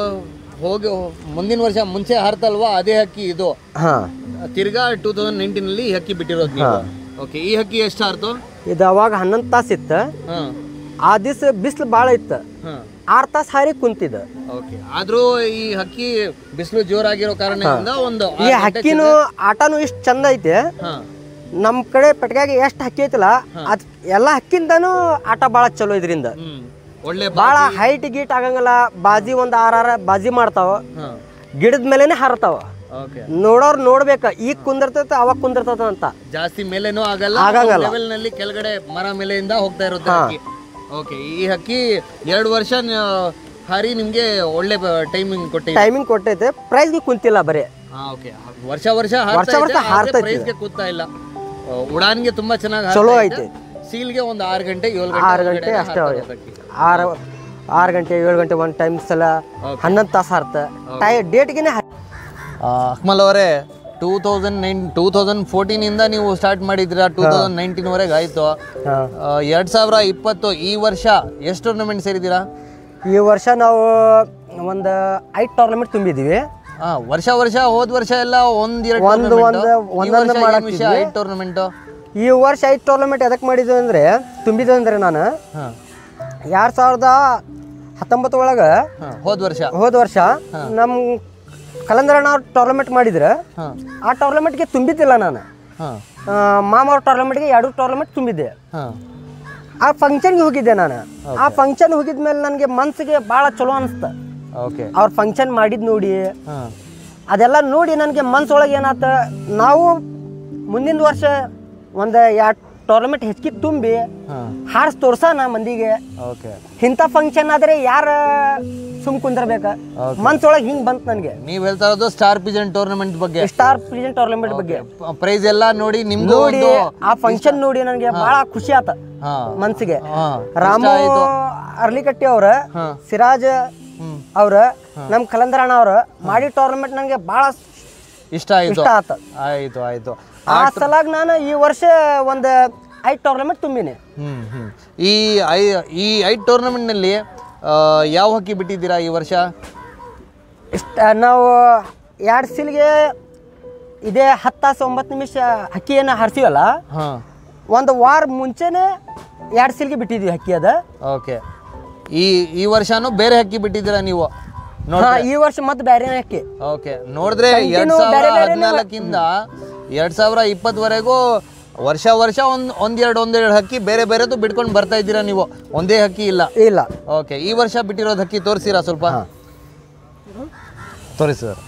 [SPEAKER 1] ಹೋಗಿ ಮುಂದಿನ ವರ್ಷ ಮುಂಚೆ ಹಾರ್ತಲ್ವಾ ಅದೇ ಹಕ್ಕಿ ಇದು
[SPEAKER 2] ಹಾ
[SPEAKER 1] ತಿರ್ಗಾ ಟೂ ತೌಸಂಡ್ ನೈನ್ಟೀನ್ ಅಲ್ಲಿ ಈ ಹಕ್ಕಿ ಬಿಟ್ಟಿರೋದು ನೀವು ಓಕೆ ಈ ಹಕ್ಕಿ ಎಷ್ಟು ಹಾರ್ತು
[SPEAKER 2] ಇದು ಅವಾಗ ಹನ್ನೊಂದು ತಾಸು ಇತ್ತು
[SPEAKER 1] ಹಾ
[SPEAKER 2] ಆ ದಿವ್ಸ ಬಿಸಿಲು ಭಾಳ ಇತ್ತು
[SPEAKER 1] ಹಾ
[SPEAKER 2] ಆರು ತಾಸು ಹಾರಿ ಕುಂತಿದ್ದ
[SPEAKER 1] ಓಕೆ ಆದ್ರೂ ಈ ಹಕ್ಕಿ ಬಿಸಿಲು ಜೋರಾಗಿರೋ ಕಾರಣದಿಂದ ಒಂದು
[SPEAKER 2] ಈ ಹಕ್ಕಿನೂ ಆಟನೂ ಇಷ್ಟು ಚಂದ ಐತೆ
[SPEAKER 1] ಹಾ
[SPEAKER 2] ನಮ್ಮ ಕಡೆ ಪೆಟ್ಗಾಗೆ ಎಷ್ಟು ಹಕ್ಕಿ ಐತಲ್ಲ ಅದ್ ಎಲ್ಲ ಹಕ್ಕಿಂದನೂ ಆಟ ಭಾಳ ಚಲೋ ಇದರಿಂದ
[SPEAKER 1] ಹ್ಮ್ ಒಳ್ಳೆ
[SPEAKER 2] ಭಾಳ ಹೈಟ್ ಗೀಟ್ ಆಗಂಗಿಲ್ಲ ಬಾಜಿ ಒಂದು ಆರಾರ ಬಾಜಿ ಮಾಡ್ತಾವ
[SPEAKER 1] ಹಾ
[SPEAKER 2] ಗಿಡದ ಮೇಲೆನೆ ಹಾರ್ತಾವ
[SPEAKER 1] ಓಕೆ
[SPEAKER 2] ನೋಡೋರ್ ನೋಡ್ಬೇಕ ಈಗ ಕುಂದಿರ್ತೈತೆ ಅವಾಗ ಕುಂದಿರ್ತದ ಅಂತ
[SPEAKER 1] ಜಾಸ್ತಿ ಮೇಲೇನೂ ಆಗಲ್ಲ
[SPEAKER 2] ಆಗಂಗಲ್ಲ.
[SPEAKER 1] ಲೆವೆಲ್ ನಲ್ಲಿ ಕೆಳಗಡೆ ಮರ ಮೇಲೆಯಿಂದ ಹೋಗ್ತಾ ಇರುತ್ತೆ ಹಕ್ಕಿ ಓಕೆ ಈ ಹಕ್ಕಿ ಎರಡು ವರ್ಷ ನ- ಹಾರಿ ನಿಮ್ಗೆ ಒಳ್ಳೆ ಟೈಮಿಂಗ್ ಕೊಟ್ಟಿದೆ
[SPEAKER 2] ಟೈಮಿಂಗ್ ಕೊಟ್ಟೈತೆ ಪ್ರೈಸ್ಗೆ ಕುಂತಿಲ್ಲ ಬರೀ
[SPEAKER 1] ಹಾ ಓಕೆ ವರ್ಷ ವರ್ಷ
[SPEAKER 2] ವರ್ಷ ವರ್ಷ ಹಾರ್ತಾ
[SPEAKER 1] ಪ್ರೈಸ್ಗೆ ಕೂತಾ ಇಲ್ಲ ಆ, ಉಡಾನ್ಗೆ ತುಂಬಾ ಚೆನ್ನಾಗಿ
[SPEAKER 2] ಚಲೋ ಐತೆ.
[SPEAKER 1] ಸೀಲ್ಗೆ ಒಂದು ಆರು ಗಂಟೆ ಏಳು
[SPEAKER 2] ಆರು
[SPEAKER 1] ಗಂಟೆ
[SPEAKER 2] ಗಂಟೆ ಅಷ್ಟೇ
[SPEAKER 1] ಹಾರ್ತಾ ಇರುತ್ತೆ ಹಕ್ಕಿ.
[SPEAKER 2] ಆರು ಆರು ಗಂಟೆ ಏಳು ಗಂಟೆ ಒಂದು ಟೈಮ್ ಸಲ ಹನ್ನೊಂದು ತಾಸು ಹಾರ್ತ ಟೈ ಡೇಟ್ಗೆ
[SPEAKER 1] ಆ, ಅಕ್ಮಲ್ ಅವರೇ two thousand nine two thousand ಫೋರ್ಟೀನಿಂದ ನೀವು ಸ್ಟಾರ್ಟ್ ಮಾಡಿದ್ದೀರಾ ಟೂ ತೌಸಂಡ್ ನೈನ್ಟೀನ್ವರೆಗೆ ಆಯಿತು ಎರಡು ಸಾವಿರ ಇಪ್ಪತ್ತು ಈ ವರ್ಷ ಎಷ್ಟು ಟೂರ್ನಮೆಂಟ್ ಸೇರಿದ್ದೀರಾ
[SPEAKER 2] ಈ ವರ್ಷ ನಾವು ಒಂದು ಐದು ಟೂರ್ನಮೆಂಟ್ ತುಂಬಿದ್ದೀವಿ
[SPEAKER 1] ಹಾ ವರ್ಷ ವರ್ಷ ಹೋದ ವರ್ಷ ಎಲ್ಲ ಒಂದ್ ಎರಡು
[SPEAKER 2] ಒಂದು ಒಂದು ಒಂದೊಂದು
[SPEAKER 1] ವಿಷಯ ಐದು ಟೂರ್ನಮೆಂಟ್
[SPEAKER 2] ಈ ವರ್ಷ ಐದು ಟೂರ್ನಮೆಂಟ್ ಎದಕ್ಕೆ ಮಾಡಿದ್ವಿ ಅಂದರೆ ತುಂಬಿದ್ವಿ ಅಂದರೆ ನಾನು
[SPEAKER 1] ಹಾ
[SPEAKER 2] ಎರಡು ಸಾವಿರದ ಹತ್ತೊಂಬತ್ತು ಒಳಗೆ
[SPEAKER 1] ಹಾ ಹೋದ ವರ್ಷ
[SPEAKER 2] ಹೋದ ವರ್ಷ ನಮ್ಮ ಕಲಂದರಣ್ಣ ಅವ್ರು ಟೂರ್ನಮೆಂಟ್ ಮಾಡಿದ್ರು
[SPEAKER 1] ಹಾ
[SPEAKER 2] ಆ ಟೂರ್ನಮೆಂಟ್ಗೆ ತುಂಬಿದ್ದಿಲ್ಲ ನಾನು
[SPEAKER 1] ಹಾ
[SPEAKER 2] ಆ, ಮಾಮ ಅವ್ರ ಟೂರ್ನಮೆಂಟ್ಗೆ ಎರಡು ಟೂರ್ನಮೆಂಟ್ ತುಂಬಿದ್ದೆ
[SPEAKER 1] ಹಾ
[SPEAKER 2] ಆ ಫಂಕ್ಷನ್ಗೆ ಹೋಗಿದ್ದೆ ನಾನು ಆ ಫಂಕ್ಷನ್ ಹೋಗಿದ್ಮೇಲೆ ನನಗೆ ಮನ್ಸಿಗೆ ಭಾಳ ಚಲೋ ಅನಿಸ್ತು
[SPEAKER 1] ಓಕೆ
[SPEAKER 2] ಅವ್ರ ಫಂಕ್ಷನ್ ಮಾಡಿದ್ ನೋಡಿ
[SPEAKER 1] ಹಾ
[SPEAKER 2] ಅದೆಲ್ಲ ನೋಡಿ ನನಗೆ ಮನ್ಸೊಳಗೆ ಏನಾತ ನಾವು ಮುಂದಿನ ವರ್ಷ ಒಂದು ಎರಡು ಟೂರ್ನಮೆಂಟ್ ಹೆಚ್ಚಿಗೆ ತುಂಬಿ
[SPEAKER 1] ಹಾ
[SPEAKER 2] ಹಾರ್ಸ್ ತೋರ್ಸೋಣ ಮಂದಿಗೆ
[SPEAKER 1] ಓಕೆ
[SPEAKER 2] ಇಂಥ ಫಂಕ್ಷನ್ ಆದರೆ ಯಾರ ಸುಮ್ ಕುಂದಿರ್ಬೇಕ ಮನ್ಸೊಳಗೆ ಹಿಂಗೆ ಬಂತು ನನಗೆ
[SPEAKER 1] ನೀವ್ ಹೇಳ್ತಾ ಇರೋದು ಸ್ಟಾರ್ ಪಿಜನ್ ಟೂರ್ನಮೆಂಟ್ ಬಗ್ಗೆ
[SPEAKER 2] ಸ್ಟಾರ್ ಪ್ರೆಸೆಂಟ್ ಟೂರ್ನಮೆಂಟ್ ಬಗ್ಗೆ
[SPEAKER 1] ಪ್ರೈಸ್ ಎಲ್ಲ ನೋಡಿ ನಿಮ್ದು
[SPEAKER 2] ನೋಡಿ
[SPEAKER 1] ಒಂದು
[SPEAKER 2] ಆ ಫಂಕ್ಷನ್ ನೋಡಿ ನನಗೆ ಭಾಳ ಖುಷಿ ಆತ
[SPEAKER 1] ಹಾ
[SPEAKER 2] ಮನ್ಸಿಗೆ
[SPEAKER 1] ಹಾ
[SPEAKER 2] ರಾಮು ಅರ್ಲಿಕಟ್ಟಿ ಅವ್ರ
[SPEAKER 1] ಹಾ.
[SPEAKER 2] ಸಿರಾಜ್
[SPEAKER 1] ಹ್ಮ್
[SPEAKER 2] ಅವ್ರ ನಮ್ಮ ಕಲಂದರಣ್ಣ ಅವ್ರ ಮಾಡಿ ಟೂರ್ನಮೆಂಟ್ ನನಗೆ ಭಾಳ
[SPEAKER 1] ಇಷ್ಟ ಆಯ್ತು
[SPEAKER 2] ಇಷ್ಟ ಆತ
[SPEAKER 1] ಆಯ್ತು ಆಯ್ತು
[SPEAKER 2] ಆ ಸಲಾಗ ನಾನು ಈ ವರ್ಷ ಒಂದು ಐದು ಟೂರ್ನಮೆಂಟ್ ತುಂಬಿನಿ
[SPEAKER 1] ಹ್ಮ್ ಹ್ಮ್ ಈ ಐ ಈ ಐದು ಟೂರ್ನಮೆಂಟ್ನಲ್ಲಿ ಯಾವ ಹಕ್ಕಿ ಬಿಟ್ಟಿದ್ದೀರಾ ಈ ವರ್ಷ
[SPEAKER 2] ಇಷ್ಟ ನಾವು ಎರಡು ಸಿಲ್ಗೆ ಇದೇ ಹತ್ತು ತಾಸು ಒಂಬತ್ತು ನಿಮಿಷ ಹಕ್ಕಿಯನ್ನು ಹಾರಿಸಿವಲ್ಲ
[SPEAKER 1] ಹಾ
[SPEAKER 2] ಒಂದು ವಾರ ಮುಂಚೆನೆ ಎರಡು ಸಿಲ್ಗೆ ಬಿಟ್ಟಿದ್ವಿ ಹಕ್ಕಿ ಅದ
[SPEAKER 1] ಓಕೆ ಈ ಈ ವರ್ಷನೂ ಬೇರೆ ಹಕ್ಕಿ ಬಿಟ್ಟಿದ್ದೀರಾ ನೀವು ನೋಡ್
[SPEAKER 2] ಹಾ, ಈ ವರ್ಷ ಮತ್ತೆ ಬೇರೆ ಹಕ್ಕಿ
[SPEAKER 1] ಓಕೆ ನೋಡಿದ್ರೆ ಎರಡ್
[SPEAKER 2] Continue
[SPEAKER 1] ಸಾವಿರ
[SPEAKER 2] ಬೇರೆ ಬೇರೆನೇ
[SPEAKER 1] ಹದಿನಾಲ್ಕಿಂದ ಎರಡ್ ಸಾವಿರ ಇಪ್ಪತ್ತವರೆಗೂ ವರ್ಷ ವರ್ಷ ಒಂದ್ ಒಂದೆರಡು ಒಂದೆರಡು ಹಕ್ಕಿ ಬೇರೆ ಬೇರೆದು ಬಿಟ್ಕೊಂಡು ಬರ್ತಾ ಇದ್ದೀರಾ ನೀವು ಒಂದೇ ಹಕ್ಕಿ ಇಲ್ಲ
[SPEAKER 2] ಇಲ್ಲ
[SPEAKER 1] ಓಕೆ ಈ ವರ್ಷ ಬಿಟ್ಟಿರೋದು ಹಕ್ಕಿ ತೋರಿಸಿರಾ ಸ್ವಲ್ಪ ತೋರಿಸಿ ಸರ್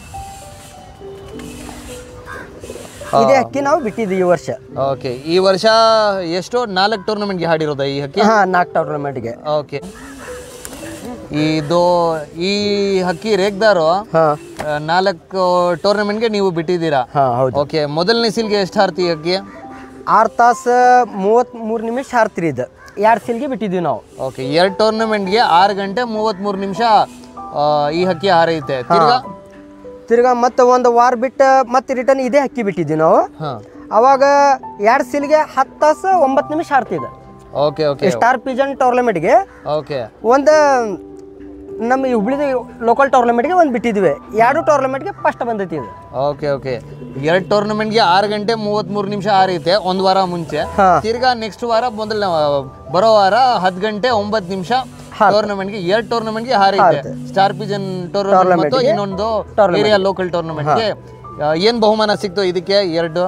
[SPEAKER 2] ಇದೇ ಹಕ್ಕಿ ನಾವು ಬಿಟ್ಟಿದ್ವಿ ಈ ವರ್ಷ
[SPEAKER 1] ಓಕೆ ಈ ವರ್ಷ ಎಷ್ಟು ನಾಲ್ಕು ಟೂರ್ನಮೆಂಟ್ಗೆ ಹಾಡಿರೋದಾ ಈ ಹಕ್ಕಿ
[SPEAKER 2] ಹಾ ನಾಲ್ಕು ಟೂರ್ನಮೆಂಟ್ಗೆ
[SPEAKER 1] ಓಕೆ ಇದು ಈ ಹಕ್ಕಿ ರೇಗ್ದಾರು
[SPEAKER 2] ಹಾ
[SPEAKER 1] ಆ, ನಾಲ್ಕು ಟೂರ್ನಮೆಂಟ್ಗೆ ನೀವು ಬಿಟ್ಟಿದ್ದೀರಾ
[SPEAKER 2] ಹಾ ಹೌದು
[SPEAKER 1] ಓಕೆ ಮೊದಲನೇ ಸಿಲ್ಗೆ ಎಷ್ಟು ಹಾರ್ತಿ ಈ ಹಕ್ಕಿ
[SPEAKER 2] ಆರು ತಾಸು ಮೂವತ್ತ್ಮೂರು ನಿಮಿಷ ಹಾರ್ತಿರಿ ಇದು ಎರಡು ಸಿಲ್ಗೆ ಬಿಟ್ಟಿದ್ವಿ ನಾವು
[SPEAKER 1] ಓಕೆ ಎರಡು ಟೂರ್ನಮೆಂಟ್ಗೆ ಆರು ಗಂಟೆ ಮೂವತ್ತ್ಮೂರು ನಿಮಿಷ ಈ ಹಕ್ಕಿ ಹಾರೈತೆ ತಿರ್ಗಾ
[SPEAKER 2] ತಿರ್ಗಾ ಮತ್ತೆ ಒಂದು ವಾರ ಬಿಟ್ಟು ಮತ್ತೆ ರಿಟರ್ನ್ ಇದೇ ಹಕ್ಕಿ ಬಿಟ್ಟಿದ್ವಿ ನಾವು
[SPEAKER 1] ಹಾಂ
[SPEAKER 2] ಅವಾಗ ಎರಡು ಸಿಲ್ಗೆ ಹತ್ತು ತಾಸು ಒಂಬತ್ತು ನಿಮಿಷ ಹಾರ್ತಿದ್ದೆ
[SPEAKER 1] ಓಕೆ ಓಕೆ
[SPEAKER 2] ಸ್ಟಾರ್ ಪಿಜನ್ ಟೂರ್ನಮೆಂಟ್ಗೆ
[SPEAKER 1] ಓಕೆ
[SPEAKER 2] ಒಂದು ನಮ್ಮ ಈ ಹುಬ್ಳಿದ ಲೋಕಲ್ ಟೂರ್ನಮೆಂಟ್ಗೆ ಒಂದು ಬಿಟ್ಟಿದ್ವಿ ಎರಡು ಟೂರ್ನಮೆಂಟ್ಗೆ ಫಸ್ಟ್ ಬಂದೈತಿ ಇದು
[SPEAKER 1] ಓಕೆ ಓಕೆ ಎರಡು ಟೂರ್ನಮೆಂಟ್ಗೆ ಆರು ಗಂಟೆ ಮೂವತ್ತ್ಮೂರು ನಿಮಿಷ ಹಾರೈತೆ ಒಂದು ವಾರ ಮುಂಚೆ
[SPEAKER 2] ಹಾ.
[SPEAKER 1] ತಿರ್ಗಾ ನೆಕ್ಸ್ಟ್ ವಾರ ಮೊದಲ ಬರೋ ವಾರ ಹತ್ತು ಗಂಟೆ ಒಂಬತ್ತು ನಿಮಿಷ ಟೂರ್ನಮೆಂಟ್ಗೆ ಎರಡು ಟೂರ್ನಮೆಂಟ್ಗೆ ಹಾರೈತೆ ಸ್ಟಾರ್ ಪಿಜನ್ ಟೂರ್ನಮೆಂಟ್ ಮತ್ತು ಇನ್ನೊಂದು ಏರಿಯಾ ಲೋಕಲ್ ಟೂರ್ನಮೆಂಟ್ಗೆ ಏನು ಬಹುಮಾನ ಸಿಕ್ತು ಇದಕ್ಕೆ ಎರಡು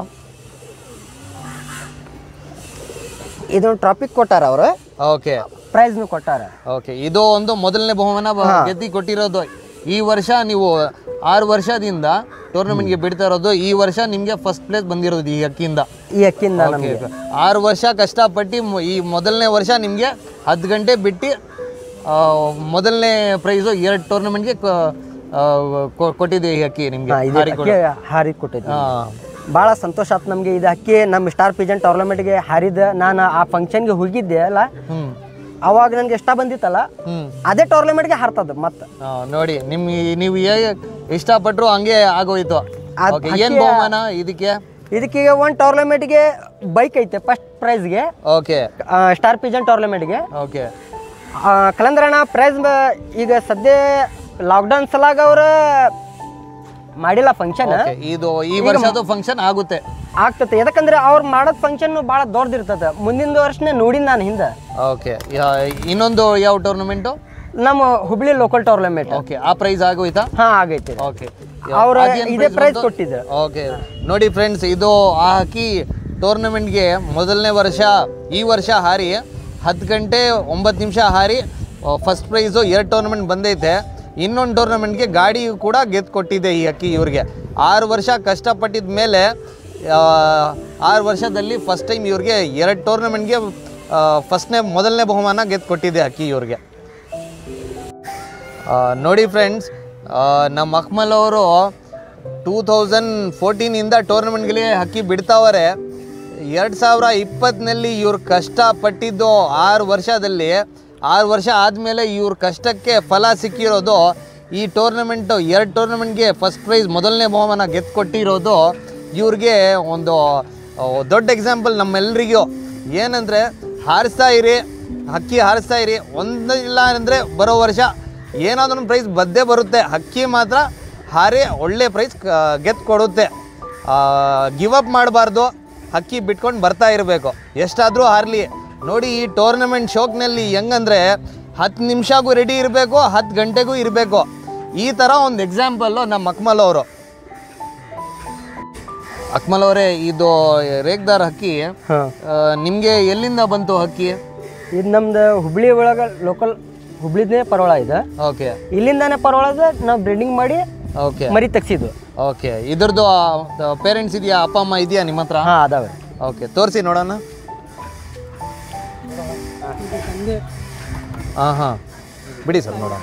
[SPEAKER 2] ಇದೊಂದು ಟ್ರಾಫಿಕ್ ಕೊಟ್ಟಾರ ಅವರು
[SPEAKER 1] ಓಕೆ
[SPEAKER 2] ಪ್ರೈಸ್ನು ಕೊಟ್ಟಾರ
[SPEAKER 1] ಓಕೆ ಇದು ಒಂದು ಮೊದಲನೇ ಬಹುಮಾನ ಬ- ಗೆದ್ದಿ ಕೊಟ್ಟಿರೋದು ಈ ವರ್ಷ ನೀವು ಆರು ವರ್ಷದಿಂದ ಟೂರ್ನಮೆಂಟ್ಗೆ ಬಿಡ್ತಾ ಇರೋದು ಈ ವರ್ಷ ನಿಮಗೆ ಫಸ್ಟ್ ಪ್ಲೇಸ್ ಬಂದಿರೋದು ಈ ಅಕ್ಕಿಯಿಂದ
[SPEAKER 2] ಈ ಅಕ್ಕಿಂದ ನಮಗೆ
[SPEAKER 1] ಆರು ವರ್ಷ ಕಷ್ಟಪಟ್ಟು ಮೊ- ಈ ಮೊದಲನೇ ವರ್ಷ ನಿಮಗೆ ಹತ್ತು ಗಂಟೆ ಬಿಟ್ಟು ಆ, ಮೊದಲನೇ ಪ್ರೈಸು ಎರಡು ಟೂರ್ನಮೆಂಟ್ಗೆ ಕೊಟ್ಟಿದೆ ಈ ಅಕ್ಕಿ ನಿಮಗೆ
[SPEAKER 2] ಇದು ಅಕ್ಕಿ ಹಾರಿ ಕೊಟ್ಟೈತಿ ಭಾಳ ಸಂತೋಷ ಆಯ್ತು ನಮಗೆ ಇದು ಹಕ್ಕಿ ನಮ್ಮ ಸ್ಟಾರ್ ಪಿಜನ್ ಟೂರ್ನಮೆಂಟ್ಗೆ ಹಾರಿದ ನಾನು ಆ ಫಂಕ್ಷನ್ಗೆ ಹೋಗಿದ್ದೆ ಅಲ್ಲ
[SPEAKER 1] ಹ್ಮ್
[SPEAKER 2] ಅವಾಗ ನನಗೆ ಇಷ್ಟ ಬಂದಿತ್ತಲ್ಲ
[SPEAKER 1] ಹ್ಮ್
[SPEAKER 2] ಅದೇ ಟೂರ್ನಮೆಂಟ್ಗೆ ಹಾರ್ತದ ಮತ್ತೆ
[SPEAKER 1] ಆ, ನೋಡಿ ನಿಮ್ ನೀವು ಹೇಗೆ ಇಷ್ಟಪಟ್ರು ಹಂಗೆ ಆಗೋಯ್ತು
[SPEAKER 2] ಅದ್
[SPEAKER 1] ಓಕೆ ಏನ್ ಬಹುಮಾನ ಇದಕ್ಕೆ
[SPEAKER 2] ಇದಕ್ಕೀಗ ಒಂದು ಟೂರ್ನಮೆಂಟ್ಗೆ ಬೈಕ್ ಐತೆ ಫಸ್ಟ್ ಪ್ರೈಸ್ಗೆ
[SPEAKER 1] ಓಕೆ
[SPEAKER 2] ಸ್ಟಾರ್ ಪಿಜನ್ ಟೂರ್ನಮೆಂಟ್ಗೆ
[SPEAKER 1] ಓಕೆ
[SPEAKER 2] ಕಲಂದ್ರಣ ಪ್ರೈಸ್ ಈಗ ಸದ್ಯ ಲಾಕ್ಡೌನ್ ಸಲಾಗ ಅವ್ರ ಮಾಡಿಲ್ಲ ಫಂಕ್ಷನ್
[SPEAKER 1] ಓಕೆ ಇದು ಈ ವರ್ಷದ ಫಂಕ್ಷನ್ ಆಗುತ್ತೆ
[SPEAKER 2] ಆಗ್ತತೆ ಯಾಕಂದ್ರೆ ಅವ್ರು ಮಾಡೋದ್ ಫಂಕ್ಷನ್ ಭಾಳ ದೊಡ್ಡದಿರ್ತದೆ ಮುಂದಿನ ವರ್ಷನೇ ನೋಡಿನ ನಾನು ಹಿಂದೆ
[SPEAKER 1] ಓಕೆ ಇನ್ನೊಂದು ಯಾವ ಟೂರ್ನಮೆಂಟು
[SPEAKER 2] ನಮ್ಮ ಹುಬ್ಳಿ ಲೋಕಲ್ ಟೂರ್ನಮೆಂಟ್
[SPEAKER 1] ಓಕೆ ಆ ಪ್ರೈಸ್ ಆಗೋಯ್ತಾ
[SPEAKER 2] ಹಾ ಆಗೈತಿ
[SPEAKER 1] ಓಕೆ
[SPEAKER 2] ಅವ್ರ ಇದೇ ಪ್ರೈಸ್ ಕೊಟ್ಟಿದ್ರು
[SPEAKER 1] ಓಕೆ ನೋಡಿ ಫ್ರೆಂಡ್ಸ್ ಇದು ಆ ಹಾಕಿ ಟೂರ್ನಮೆಂಟ್ಗೆ ಮೊದಲನೇ ವರ್ಷ ಈ ವರ್ಷ ಹಾರಿ ಹತ್ತು ಗಂಟೆ ಒಂಬತ್ತು ನಿಮಿಷ ಹಾರಿ ಫಸ್ಟ್ ಪ್ರೈಸು ಎರಡು ಟೂರ್ನಮೆಂಟ್ ಬಂದೈತೆ ಇನ್ನೊಂದು ಟೂರ್ನಮೆಂಟ್ಗೆ ಗಾಡಿ ಕೂಡ ಗೆದ್ದು ಕೊಟ್ಟಿದೆ ಈ ಅಕ್ಕಿ ಇವ್ರಿಗೆ ಆರು ವರ್ಷ ಕಷ್ಟಪಟ್ಟಿದ ಮೇಲೆ ಆ, ಆರು ವರ್ಷದಲ್ಲಿ ಫಸ್ಟ್ ಟೈಮ್ ಇವ್ರಿಗೆ ಎರಡು ಟೂರ್ನಮೆಂಟ್ಗೆ ಫಸ್ಟ್ನೇ ಮೊದಲನೇ ಬಹುಮಾನ ಗೆದ್ದು ಕೊಟ್ಟಿದೆ ಅಕ್ಕಿ ಇವ್ರಿಗೆ ಆ, ನೋಡಿ ಫ್ರೆಂಡ್ಸ್ ನಮ್ಮ ಅಕ್ಮಲ್ ಅವರು ಟೂ ತೌಸಂಡ್ ಫೋರ್ಟೀನಿಂದ ಟೂರ್ನಮೆಂಟ್ಗಳಿಗೆ ಹಕ್ಕಿ ಬಿಡ್ತಾವರೆ ಎರಡು ಸಾವಿರ ಇಪ್ಪತ್ತನಲ್ಲಿ ಇವ್ರು ಕಷ್ಟಪಟ್ಟಿದ್ದು ಆರು ವರ್ಷದಲ್ಲಿ ಆರು ವರ್ಷ ಆದಮೇಲೆ ಇವ್ರ ಕಷ್ಟಕ್ಕೆ ಫಲ ಸಿಕ್ಕಿರೋದು ಈ ಟೂರ್ನಮೆಂಟು ಎರಡು ಟೂರ್ನಮೆಂಟ್ಗೆ ಫಸ್ಟ್ ಪ್ರೈಸ್ ಮೊದಲನೇ ಬಹುಮಾನ ಗೆದ್ದು ಕೊಟ್ಟಿರೋದು ಇವ್ರಿಗೆ ಒಂದು ಆ, ದೊಡ್ಡ ಎಕ್ಸಾಂಪಲ್ ನಮ್ಮೆಲ್ಲರಿಗೂ ಏನಂದರೆ ಹಾರಿಸ್ತಾ ಇರಿ ಹಕ್ಕಿ ಹಾರಿಸ್ತಾ ಇರಿ ಒಂದು ಇಲ್ಲ ಅಂದರೆ ಬರೋ ವರ್ಷ ಏನಾದ್ರೂ ಒಂದು ಪ್ರೈಸ್ ಬದ್ದೇ ಬರುತ್ತೆ ಹಕ್ಕಿ ಮಾತ್ರ ಹಾರಿ ಒಳ್ಳೆ ಪ್ರೈಸ್ ಗೆದ್ದು ಕೊಡುತ್ತೆ ಗಿವ್ ಅಪ್ ಮಾಡಬಾರ್ದು ಹಕ್ಕಿ ಬಿಟ್ಕೊಂಡು ಬರ್ತಾ ಇರಬೇಕು ಎಷ್ಟಾದರೂ ಹಾರಲಿ ನೋಡಿ ಈ ಟೂರ್ನಮೆಂಟ್ ಶೋಕ್ನಲ್ಲಿ ಹೆಂಗಂದ್ರೆ ಹತ್ತು ನಿಮಿಷಗೂ ರೆಡಿ ಇರಬೇಕು ಹತ್ತು ಗಂಟೆಗೂ ಇರಬೇಕು ಈ ಥರ ಒಂದು ಎಕ್ಸಾಂಪಲ್ಲು ನಮ್ಮ ಅಕ್ಮಲ್ ಅವರು ಅಕ್ಮಲ್ ಅವರೇ ಇದು ರೇಗ್ದಾರ್ ಹಕ್ಕಿ
[SPEAKER 2] ಹಾಂ
[SPEAKER 1] ನಿಮಗೆ ಎಲ್ಲಿಂದ ಬಂತು ಹಕ್ಕಿ
[SPEAKER 2] ಇದು ನಮ್ದು ಹುಬ್ಳಿ ಒಳಗೆ ಲೋಕಲ್ ಹುಬ್ಳಿದೇ ಪರವಾಳ ಇದೆ
[SPEAKER 1] ಓಕೆ
[SPEAKER 2] ಇಲ್ಲಿಂದಾನೇ ಪರವಾಳದ ನಾವು ಬ್ರೀಡಿಂಗ್ ಮಾಡಿ
[SPEAKER 1] ಓಕೆ
[SPEAKER 2] ಮರಿ ತೆಗ್ಸಿದ್ವು
[SPEAKER 1] ಓಕೆ ಇದ್ರದ್ದು ಪೇರೆಂಟ್ಸ್ ಇದೆಯಾ ಅಪ್ಪ ಅಮ್ಮ ಇದೆಯಾ ನಿಮ್ಮ ಹತ್ರ
[SPEAKER 2] ಹಾಂ ಅದಾವೆ
[SPEAKER 1] ಓಕೆ ತೋರಿಸಿ ನೋಡೋಣ ಹಾಂ ಹಾಂ ಬಿಡಿ ಸರ್ ನೋಡೋಣ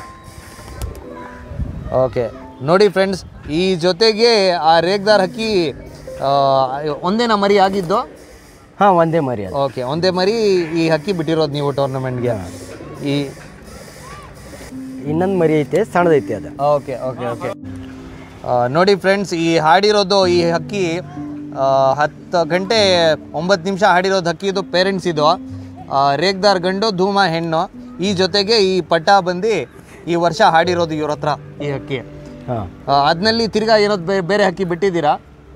[SPEAKER 1] ಓಕೆ ನೋಡಿ ಫ್ರೆಂಡ್ಸ್ ಈ ಜೊತೆಗೆ ಆ ರೇಗ್ದಾರ್ ಹಕ್ಕಿ ಆ, ಒಂದೇನ ಮರಿ ಆಗಿದ್ದು
[SPEAKER 2] ಹಾಂ ಒಂದೇ ಮರಿ ಅದು
[SPEAKER 1] ಓಕೆ ಒಂದೇ ಮರಿ ಈ ಹಕ್ಕಿ ಬಿಟ್ಟಿರೋದು ನೀವು ಟೂರ್ನಮೆಂಟ್ಗೆ ಈ
[SPEAKER 2] ಇನ್ನೊಂದು ಮರಿ ಐತೆ ಸಣ್ಣದೈತಿ ಅದು
[SPEAKER 1] ಓಕೆ ಓಕೆ ಓಕೆ ನೋಡಿ ಫ್ರೆಂಡ್ಸ್ ಈ ಹಾಡಿರೋದು ಈ ಹಕ್ಕಿ ಆ, ಹತ್ತು ಗಂಟೆ ಒಂಬತ್ತು ನಿಮಿಷ ಹಾಡಿರೋದು ಹಕ್ಕಿದು ಪೇರೆಂಟ್ಸ್ ಇದು ಆ, ರೇಗ್ದಾರ್ ಗಂಡು ಧೂಮ ಹೆಣ್ಣು ಈ ಜೊತೆಗೆ ಈ ಪಟ್ಟ ಬಂದು ಈ ವರ್ಷ ಹಾಡಿರೋದು ಇವ್ರ ಹತ್ರ ಈ ಹಕ್ಕಿ
[SPEAKER 2] ಹಾಂ
[SPEAKER 1] ಅದ್ನಲ್ಲಿ ತಿರ್ಗಾ ಏನೋದು ಬೇರೆ ಬೇರೆ ಹಕ್ಕಿ ಬಿಟ್ಟಿದ್ದೀರಾ